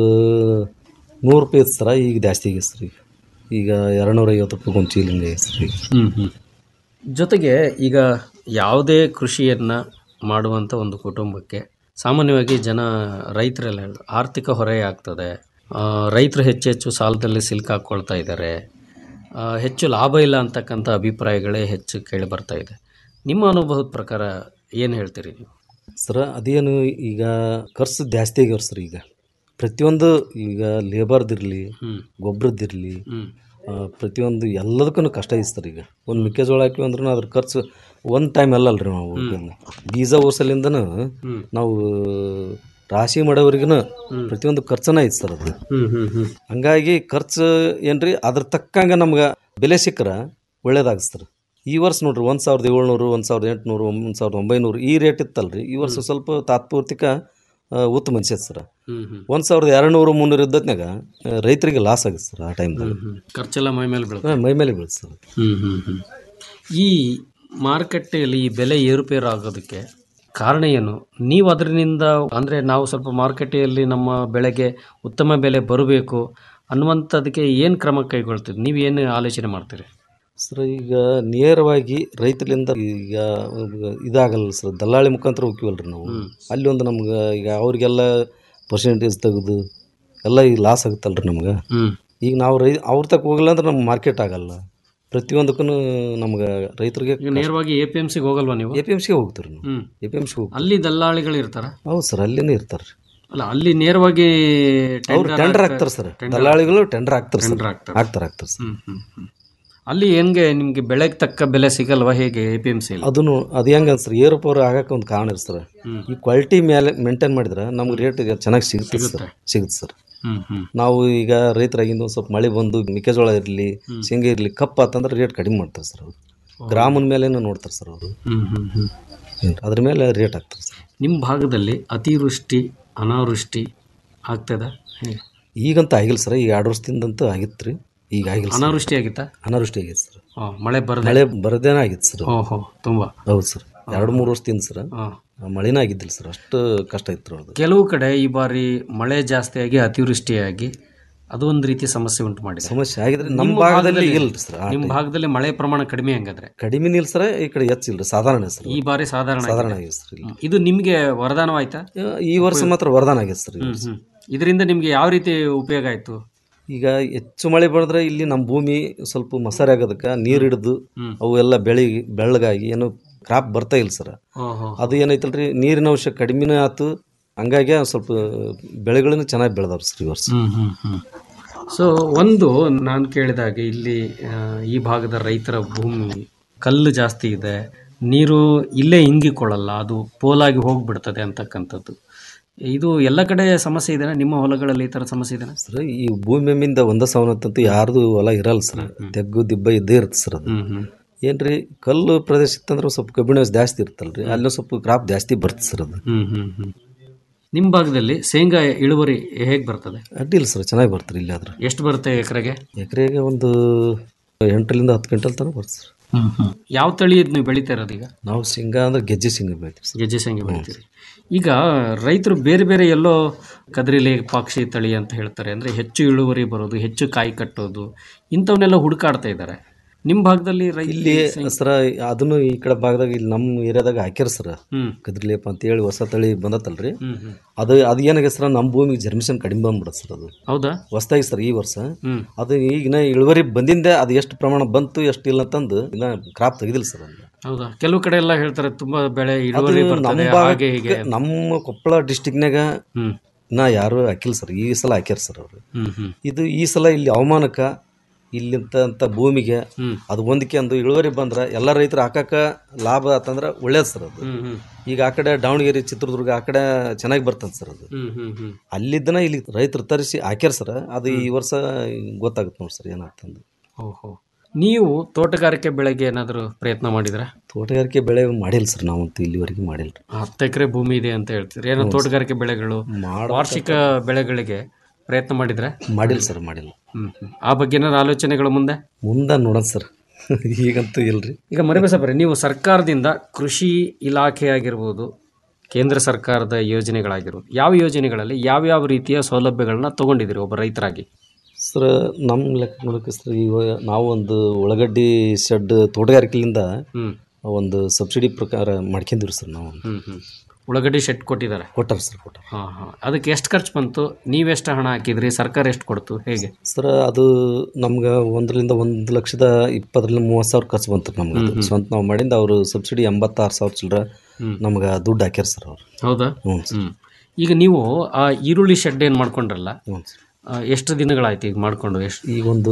ನೂರು ರೂಪಾಯಿ ಇತ್ತು ಸರ್ ಈಗ ಜಾಸ್ತಿ ಆಗಿದೆ ಸರ್ ಈಗ ಈಗ ಎರಡುನೂರ ಐವತ್ತು ರೂಪಾಯಿ ಒಂದು ಚೀಲ ಹಿಂಗೆ ಸರ್ ಈಗ ಹ್ಮ್ ಹ್ಮ್ ಜೊತೆಗೆ ಈಗ ಯಾವುದೇ ಕೃಷಿಯನ್ನು ಮಾಡುವಂಥ ಒಂದು ಕುಟುಂಬಕ್ಕೆ ಸಾಮಾನ್ಯವಾಗಿ ಜನ ರೈತರೆಲ್ಲ ಹೇಳೋದು, ಆರ್ಥಿಕ ಹೊರೆ ಆಗ್ತದೆ ಆ, ರೈತರು ಹೆಚ್ಚು ಹೆಚ್ಚು ಸಾಲದಲ್ಲಿ ಸಿಲುಕಾಕೊಳ್ತಾ ಇದ್ದಾರೆ ಆ, ಹೆಚ್ಚು ಲಾಭ ಇಲ್ಲ ಅಂತಕ್ಕಂಥ ಅಭಿಪ್ರಾಯಗಳೇ ಹೆಚ್ಚು ಕೇಳಿ ಬರ್ತಾ ಇದೆ ನಿಮ್ಮ ಅನುಭವದ ಪ್ರಕಾರ ಏನು ಹೇಳ್ತೀರಿ ನೀವು ಸರ ಅದೇನು ಈಗ ಖರ್ಚು ಜಾಸ್ತಿ ಆಗ್ಯಾವ ಸರ್ ಈಗ ಪ್ರತಿಯೊಂದು ಈಗ ಲೇಬರ್ದಿರಲಿ ಹ್ಮ್. ಗೊಬ್ಬರದ್ದಿರಲಿ ಹ್ಮ್. ಪ್ರತಿಯೊಂದು ಎಲ್ಲದಕ್ಕೂ ಕಷ್ಟ ಐತೆ ಸರ್ ಈಗ ಒಂದು ಮೆಕ್ಕೆಜೋಳ ಹಾಕಿವಿ ಅಂದ್ರೆ ಅದ್ರ ಖರ್ಚು ಒಂದು ಟೈಮ್ ಅಲ್ಲಲ್ರಿ ನಾವು ಇದನ್ನ. ಬೀಜ ಓಸಲಿಂದನೂ ನಾವು ರಾಶಿ ಮಾಡೋವ್ರಿಗೂ ಪ್ರತಿಯೊಂದು ಖರ್ಚನ ಐತೆ ಸರ್ ಅದು ಹ್ಮ್ ಹ್ಮ್ ಹ್ಮ್ ಹಂಗಾಗಿ ಖರ್ಚು ಏನ್ರಿ ಅದ್ರ ತಕ್ಕಂಗೆ ನಮ್ಗೆ ಬೆಲೆ ಸಿಕ್ಕರೆ ಒಳ್ಳೇದಾಗುತ್ತೆ ಸರ್ ಈ ವರ್ಷ ನೋಡ್ರಿ ಒಂದು ಸಾವಿರದ ಏಳ್ನೂರು ಒಂದು ಸಾವಿರದ ಎಂಟುನೂರು ಒಂದು ಸಾವಿರದ ಒಂಬೈನೂರು ಈ ರೇಟ್ ಇತ್ತಲ್ರಿ ಈ ವರ್ಷ ಸ್ವಲ್ಪ ತಾತ್ಪೂರ್ತಿಕ ಆ, ಉತ್ತಮ ಅನ್ಸೈತೆ ಸರ್ ಹ್ಮ್ ಹ್ಮ್ ಒಂದು ಸಾವಿರದ ಎರಡು ನೂರು ಮುನ್ನೂರು ಇದ್ದತ್ನಾಗ ಆ, ರೈತರಿಗೆ ಲಾಸ್ ಆಗುತ್ತೆ ಸರ್ ಆ ಟೈಮ್ದಾಗ ಖರ್ಚೆಲ್ಲ ಮೈ ಮೇಲೆ ಬೀಳುತ್ತೆ ಮೈ ಮೇಲೆ ಬೀಳುತ್ತೆ ಸರ್ ಹ್ಮ್ ಹ್ಮ್ ಹ್ಮ್ ಈ ಮಾರುಕಟ್ಟೆಯಲ್ಲಿ ಈ ಬೆಲೆ ಏರುಪೇರು ಆಗೋದಕ್ಕೆ ಕಾರಣ ಏನು ನೀವು ಅದರಿಂದ ಅಂದರೆ ನಾವು ಸ್ವಲ್ಪ ಮಾರುಕಟ್ಟೆಯಲ್ಲಿ ನಮ್ಮ ಬೆಳೆಗೆ ಉತ್ತಮ ಬೆಲೆ ಬರಬೇಕು ಅನ್ನುವಂಥದ್ದಕ್ಕೆ ಏನು ಕ್ರಮ ಕೈಗೊಳ್ತೀರಿ ನೀವು ಏನು ಆಲೋಚನೆ ಮಾಡ್ತೀರಿ ಸರ್ ಈಗ ನೇರವಾಗಿ ರೈತರಿಂದ ಈಗ ಇದಾಗಲ್ಲ ಸರ್ ದಲ್ಲಾಳಿ ಮುಖಾಂತರ ಹೋಗ್ತೀವಲ್ರಿ ನಾವು ಅಲ್ಲಿ ಒಂದು ನಮ್ಗೆ ಈಗ ಅವ್ರಿಗೆಲ್ಲ ಪರ್ಸೆಂಟೇಜ್ ತೆಗೆದು ಎಲ್ಲ ಈಗ ಲಾಸ್ ಆಗುತ್ತಲ್ರಿ ನಮ್ಗೆ ಹ್ಮ್. ಈಗ ನಾವು ರೈ ಅವ್ರ ತಕ್ಕ ಹೋಗಲ್ಲ ಅಂದ್ರೆ ನಮ್ಗೆ ಮಾರ್ಕೆಟ್ ಆಗಲ್ಲ ಪ್ರತಿಯೊಂದಕ್ಕೂ ನಮ್ಗೆ ರೈತರಿಗೆ ಈಗ ನೇರವಾಗಿ ಎ ಪಿ ಎಮ್ ಸಿಗೆ ಹೋಗಲ್ವಾ ನೀವು ಎ ಪಿ ಎಮ್ ಸಿಗೆ ಹೋಗ್ತೀರಿ ನಾವು ಹ್ಮ್. ಎ ಪಿ ಎಮ್ ಸಿಗೆ ಹೋಗ್ತೀವಿ ಅಲ್ಲಿ ದಲ್ಲಾಳಿಗಳು ಇರ್ತಾರ ಹೌದು ಸರ್ ಅಲ್ಲಿನೇ ಇರ್ತಾರೆ ಅಲ್ಲ ಅಲ್ಲಿ ನೇರವಾಗಿ ಅವ್ರು ಟೆಂಡರ್ ಹಾಕ್ತಾರೆ ಸರ್ ದಲ್ಲಾಳಿಗಳು ಟೆಂಡರ್ ಹಾಕ್ತಾರೆ ಸರ್ ಟೆಂಡರ್ ಹಾಕ್ತಾರೆ ಹಾಕ್ತಾರೆ ಹಾಕ್ತಾರೆ ಸರ್ ಹ್ಮ್ ಹ್ಮ್ ಹ್ಮ್. ಅಲ್ಲಿ ಹೆಂಗೆ ನಿಮಗೆ ಬೆಳೆಗೆ ತಕ್ಕ ಬೆಲೆ ಸಿಗಲ್ವಾ ಹೇಗೆ ಎ ಪಿ ಎಮ್ ಸಿ ಅದನ್ನು ಅದು ಹೆಂಗೆ ಅನ್ಸ್ರಿ ಏರುಪೇರು ಆಗಕ್ಕೆ ಒಂದು ಕಾರಣ ಇರ್ತದೆ ಸರ್ ಈ ಕ್ವಾಲಿಟಿ ಮೇಲೆ ಮೇಂಟೈನ್ ಮಾಡಿದ್ರೆ ನಮ್ಗೆ ರೇಟ್ ಚೆನ್ನಾಗಿ ಸಿಗುತ್ತೆ ಸರ್ ಸಿಗುತ್ತೆ ಸರ್ ಹ್ಮ್ ಹ್ಮ್ ನಾವು ಈಗ ರೈತರಾಗಿಂದ ಒಂದು ಸ್ವಲ್ಪ ಮಳೆ ಬಂದು ಮೆಕ್ಕೆಜೋಳ ಇರಲಿ ಶೇಂಗಾ ಇರಲಿ ಕಪ್ಪ ಅಂತಂದ್ರೆ ರೇಟ್ ಕಡಿಮೆ ಮಾಡ್ತಾರೆ ಸರ್ ಅವರು ಗ್ರಾಮನ ಮೇಲೇನು ನೋಡ್ತಾರೆ ಸರ್ ಅವರು ಹ್ಮ್ ಹ್ಮ್ ಹ್ಮ್ ಅದ್ರ ಮೇಲೆ ರೇಟ್ ಹಾಕ್ತಾರೆ ಸರ್ ನಿಮ್ಮ ಭಾಗದಲ್ಲಿ ಅತಿವೃಷ್ಟಿ ಅನಾವೃಷ್ಟಿ ಆಗ್ತದ ಹೇಗೆ ಈಗಂತೂ ಆಗಿಲ್ಲ ಸರ್ ಈಗ ಎರಡು ವರ್ಷದಿಂದಂತೂ ಆಗಿತ್ತು ರೀ ಈಗ ಆಗಿಲ್ಲ ಸರ್. ಅನಾವೃಷ್ಟಿ ಆಗಿತ್ತಾ ಅನಾವೃಷ್ಟಿ ಆಗೈತೆ ಸರ್ ಆ, ಮಳೆ ಬರದೆ ಮಳೆ ಬರದೇನ ಆಗಿತ್ತು ಸರ್ ಓಹೋ ತುಂಬಾ ಹೌದು ಸರ್ ಎರಡು ಮೂರು ವರ್ಷದಿಂದ ಸರ್ ಹಾ. ಮಳೆನೇ ಆಗಿದ್ದಿಲ್ಲ ಸರ್ ಅಷ್ಟು ಕಷ್ಟ ಇತ್ತು ಅವ್ರದ್ದು ಕೆಲವು ಕಡೆ ಈ ಬಾರಿ ಮಳೆ ಜಾಸ್ತಿಯಾಗಿ ಅತಿವೃಷ್ಟಿಯಾಗಿ ಅದು ಒಂದು ರೀತಿ ಸಮಸ್ಯೆ ಉಂಟು ಮಾಡಿದೆ ಸಮಸ್ಯೆ ಆಗಿದ್ರೆ ನಮ್ಮ ಭಾಗದಲ್ಲಿ ಇಲ್ಲ ಸರ್ ಆ ನಿಮ್ಮ time. ಭಾಗದಲ್ಲಿ ಮಳೆ ಪ್ರಮಾಣ ಕಡಿಮೆ ಹಂಗಾದ್ರೆ ಕಡಿಮೆ ಇಲ್ಲ ಸರ್ ಈ ಕಡೆ ಹೆಚ್ಚಿಲ್ಲ ಸಾಧಾರಣ ಸರ್ ಈ ಬಾರಿ ಸಾಧಾರಣ ಸಾಧಾರಣ ಆಗಿದೆ. ಆಗಿದೆ ಸರ್ ಇಲ್ಲಿ. ಇದು ನಿಮಗೆ ವರದಾನವಾಯ್ತಾ ಈ ವರ್ಷ ಮಾತ್ರ ವರದಾನ ಆಗಿದೆ ಸರ್ ಈ ಹ್ಮ್, ವರ್ಷ. ಹ್ಮ್. ಇದರಿಂದ ನಿಮ್ಗೆ ಯಾವ ರೀತಿ ಉಪಯೋಗ ಆಯ್ತು ಈಗ ಹೆಚ್ಚು ಮಳೆ ಬಂದ್ರೆ ಇಲ್ಲಿ ನಮ್ಮ ಭೂಮಿ ಸ್ವಲ್ಪ ಮಸಾರಿ ಆಗೋದಕ್ಕೆ ನೀರು ಹಿಡಿದು ಅವು ಎಲ್ಲ ಬೆಳಿ ಬೆಳ್ಳಗಾಗಿ ಏನು ಕ್ರಾಪ್ ಬರ್ತಾ ಇಲ್ಲ ಸರ್ ಓಹೋ. ಅದು ಏನೈತಲ್ರಿ ನೀರಿನ ಅಂಶ ಕಡಿಮೆನೇ ಆಯ್ತು ಹಂಗಾಗಿ ಒಂದ್ ಸ್ವಲ್ಪ ಬೆಳೆಗಳನ್ನು ಚೆನ್ನಾಗಿ ಬೆಳೆದವ್ರು ಸರ್ ಈ ವರ್ಷ ಹ್ಮ್ ಹ್ಮ್ ಹ್ಮ್ ಸೊ ಒಂದು ನಾನು ಕೇಳಿದಾಗೆ ಇಲ್ಲಿ ಆ, ಈ ಭಾಗದ ರೈತರ ಭೂಮಿ ಕಲ್ಲು ಜಾಸ್ತಿ ಇದೆ ನೀರು ಇಲ್ಲೇ ಇಂಗಿಕೊಳ್ಳಲ್ಲ ಅದು ಪೋಲಾಗಿ ಹೋಗ್ಬಿಡ್ತದೆ ಅಂತಕ್ಕಂಥದ್ದು ಇದು ಎಲ್ಲ ಕಡೆ ಸಮಸ್ಯೆ ಇದೆನಾ ನಿಮ್ಮ ಹೊಲಗಳಲ್ಲಿ ಈ ಥರ ಸಮಸ್ಯೆ ಇದೆನಾ ಸರ್ ಈ ಭೂಮಿ ಮಿಂದ ಒಂದ ಸವನತ್ತಂತೂ ಯಾರ್ದು ಹೊಲ ಇರಲ್ಲ ಸರ್ ತೆಗ್ಗು ದಿಬ್ಬ ಇದ್ದೇ ಇರುತ್ತೆ ಸರ್ ಅದು ಏನ್ರಿ ಕಲ್ಲು ಪ್ರದೇಶ ಇತ್ತಂದ್ರೆ ಸ್ವಲ್ಪ ಕಬ್ಬಿಣ ಜಾಸ್ತಿ ಇರ್ತಲ್ರಿ ಅಲ್ಲಿ ಸ್ವಲ್ಪ ಕ್ರಾಪ್ ಜಾಸ್ತಿ ಬರ್ತದೆ ಸರ್ ಅದು ಹ್ಮ್ ಹ್ಮ್ ಹ್ಮ್ ನಿಮ್ಮ ಭಾಗದಲ್ಲಿ ಶೇಂಗಾ ಇಳುವರಿ ಹೇಗೆ ಬರ್ತದೆ ಅಡ್ಡಿಲ್ಲ ಸರ್ ಚೆನ್ನಾಗಿ ಬರ್ತಾರೆ ಇಲ್ಲಿ ಆದ್ರೆ ಎಷ್ಟು ಬರುತ್ತೆ ಎಕರೆಗೆ ಎಕರೆಗೆ ಒಂದು ಎಂಟರಿಂದ ಹತ್ತು ಕ್ವಿಂಟಲ್ ತನಕ ಬರ್ತದೆ ಸರ್ ಯಾವ ತಳಿ ಇದ್ ನೀವು ಬೆಳೀತಾ ಇರೋದು ಈಗ ನಾವು ಶೇಂಗಾ ಅಂದ್ರೆ ಗೆಜ್ಜೆ ಶೇಂಗಾ ಬೆಳಿತೀವಿ ಸರ್ ಗೆಜ್ಜೆ ಶೇಂಗಾ ಬೆಳಿತೀರಿ ಈಗ ರೈತರು ಬೇರೆ ಬೇರೆ ಎಲ್ಲೋ ಕದ್ರಿಲೆ ಪಾಕ್ಷಿ ತಳಿ ಅಂತ ಹೇಳ್ತಾರೆ ಅಂದರೆ ಹೆಚ್ಚು ಇಳುವರಿ ಬರೋದು ಹೆಚ್ಚು ಕಾಯಿ ಕಟ್ಟೋದು ಇಂಥವನ್ನೆಲ್ಲ ಹುಡುಕಾಡ್ತಾ ಇದ್ದಾರೆ ನಿಮ್ಮ ಭಾಗದಲ್ಲಿ ರೈ ಇಲ್ಲಿ ಸರ ಅದನ್ನು ಈ ಕಡೆ ಭಾಗದಾಗ ಇಲ್ಲಿ ನಮ್ಮ ಏರಿಯಾದಾಗ ಹಾಕ್ಯಾರ ಸರ್ ಹ್ಮ್. ಕದ್ರಿಲೇಪ ಅಂತ ಹೇಳಿ ಹೊಸ ತಳಿ ಬಂದತ್ತಲ್ರಿ ಹ್ಮ್, ಹ್ಮ್. ಅದು ಅದು ಏನಾಗಿದೆ ಸರ್ ನಮ್ಮ ಭೂಮಿಗೆ ಜರ್ಮಿಷನ್ ಕಡಿಮೆ ಬಂದ್ಬಿಡುತ್ತೆ ಸರ್ ಅದು ಹೌದಾ ಹೊಸ್ದಾಗಿ ಸರ್ ಈ ವರ್ಷ ಹ್ಮ್. ಅದು ಈಗಿನ ಇಳುವರಿ ಬಂದಿಂದೆ ಅದು ಎಷ್ಟು ಪ್ರಮಾಣ ಬಂತು ಎಷ್ಟು ಇಲ್ಲ ಅಂತಂದು ಇನ್ನ ಕ್ರಾಪ್ ತೆಗೆದಿಲ್ಲ ಸರ್ ಅದು ಹೌದಾ ಕೆಲವು ಕಡೆ ಎಲ್ಲ ಹೇಳ್ತಾರೆ ತುಂಬಾ ಬೆಳೆ ಅದು ಇಳುವರಿ ನಮ್ಮ ಬರ್ತದೆ ಹಾಗೆ ಹೀಗೆ ಭಾಗಕ್ಕೆ ನಮ್ಮ ಕೊಪ್ಪಳ ಡಿಸ್ಟಿಕ್ನಾಗ ಹ್ಮ್. ಇನ್ನ ಯಾರು ಹಾಕಿಲ್ಲ ಸರ್ ಈ ಸಲ ಹಾಕ್ಯಾರ ಸರ್ ಅವರು ಹ್ಮ್ ಹ್ಮ್ ಇದು ಈ ಸಲ ಇಲ್ಲಿ ಹವಾಮಾನಕ್ಕೆ ಇಲ್ಲಿಂತ ಭೂಮಿಗೆ ಅದು ಹೊಂದಿಕೆ ಅಂದು ಇಳುವರಿ ಬಂದ್ರೆ ಎಲ್ಲ ರೈತರು ಹಾಕಕ್ಕ ಲಾಭ ಆತಂದ್ರೆ ಒಳ್ಳೇದು ಸರ್ ಅದು ಹ್ಮ್ ಹ್ಮ್ ಈಗ ಆ ಕಡೆ ದಾವಣಗೆರೆ ಚಿತ್ರದುರ್ಗ ಆ ಕಡೆ ಚೆನ್ನಾಗಿ ಬರ್ತದೆ ಸರ್ ಅದು ಹ್ಮ್ ಹ್ಮ್ ಹ್ಮ್ ಅಲ್ಲಿದ್ದನ ಇಲ್ಲಿ ರೈತರು ತರಿಸಿ ಹಾಕ್ಯಾರ ಸರ್ ಅದು ಈ ವರ್ಷ ಗೊತ್ತಾಗುತ್ತೆ ನೋಡಿ ಸರ್ ಏನಾಗ್ತಂದು ಓಹೋ ನೀವು ತೋಟಗಾರಿಕೆ ಬೆಳೆಗೆ ಏನಾದರೂ ಪ್ರಯತ್ನ ಮಾಡಿದ್ರ ತೋಟಗಾರಿಕೆ ಬೆಳೆ ಮಾಡಿಲ್ಲ ಸರ್ ನಾವಂತೂ ಇಲ್ಲಿವರೆಗೆ ಮಾಡಿಲ್ಲ ಹತ್ತು ಎಕರೆ ಭೂಮಿ ಇದೆ ಅಂತ ಹೇಳ್ತೀರಿ ಏನೋ ತೋಟಗಾರಿಕೆ ಬೆಳೆಗಳು ವಾರ್ಷಿಕ ಬೆಳೆಗಳಿಗೆ ಪ್ರಯತ್ನ ಮಾಡಿದ್ರೆ ಮಾಡಿಲ್ಲ ಸರ್ ಮಾಡಿಲ್ಲ ಹ್ಮ್ ಹ್ಮ್. ಆ ಬಗ್ಗೆ ಏನಾದ್ರು ಆಲೋಚನೆಗಳು ಮುಂದೆ ಮುಂದೆ ನೋಡೋಣ ಸರ್ ಈಗಂತೂ ಇಲ್ರಿ ಈಗ ಮರಿಬಸಪ್ಪರೆ ನೀವು ಸರ್ಕಾರದಿಂದ ಕೃಷಿ ಇಲಾಖೆ ಆಗಿರ್ಬೋದು ಕೇಂದ್ರ ಸರ್ಕಾರದ ಯೋಜನೆಗಳಾಗಿರ್ಬೋದು ಯಾವ ಯೋಜನೆಗಳಲ್ಲಿ ಯಾವ್ಯಾವ ರೀತಿಯ ಸೌಲಭ್ಯಗಳನ್ನ ತಗೊಂಡಿದ್ದೀರಿ ಒಬ್ಬ ರೈತರಾಗಿ ಸರ್ ನಮ್ಮ ಲೆಕ್ಕ ನೋಡಕ್ಕೆ ಸರ್ ಈಗ ನಾವು ಒಂದು ಉಳ್ಳಾಗಡ್ಡಿ ಶೆಡ್ ತೋಟಗಾರಿಕೆಯಿಂದ ಹ್ಮ್. ಒಂದು ಸಬ್ಸಿಡಿ ಪ್ರಕಾರ ಮಾಡ್ಕೊಂಡಿವ್ರಿ ಸರ್ ನಾವು ಹ್ಮ್ ಹ್ಮ್ ಉಳ್ಳಾಗಡ್ಡಿ ಶೆಟ್ ಕೊಟ್ಟಿದ್ದಾರೆ ಕೊಟ್ಟಾರ ಸರ್ ಕೊಟ್ಟಾರ ಹಾಂ ಹಾಂ ಅದಕ್ಕೆ ಎಷ್ಟು ಖರ್ಚು ಬಂತು ನೀವೆಷ್ಟು ಹಣ ಹಾಕಿದ್ರಿ ಸರ್ಕಾರ ಎಷ್ಟು ಕೊಡ್ತು ಹೇಗೆ ಸರ್ ಅದು ನಮ್ಗೆ ಒಂದರಿಂದ ಒಂದು ಲಕ್ಷದ ಇಪ್ಪತ್ತರಿಂದ ಮೂವತ್ತು ಸಾವಿರ ಖರ್ಚು ಬಂತು ನಮ್ಗೆ ಅದು. ಹ್ಮ್ ಹ್ಮ್. ಸ್ವಂತ ನಾವು ಮಾಡಿಂದ ಅವರು ಸಬ್ಸಿಡಿ ಎಂಬತ್ತಾರು ಸಾವಿರ ಚಿಲ್ಲರ ಹ್ಮ್. ನಮ್ಗೆ ದುಡ್ಡು ಹಾಕ್ಯಾರ ಸರ್ ಅವ್ರು ಹೌದಾ ಹ್ಞೂ ಹ್ಮ್ ಈಗ ನೀವು ಆ ಈರುಳ್ಳಿ ಶೆಡ್ ಏನು ಮಾಡ್ಕೊಂಡ್ರಲ್ಲ ಹ್ಞೂ ಆ, ಎಷ್ಟು ದಿನಗಳಾಯ್ತು ಈಗ ಮಾಡ್ಕೊಂಡು ಎಷ್ಟು ಈಗ ಒಂದು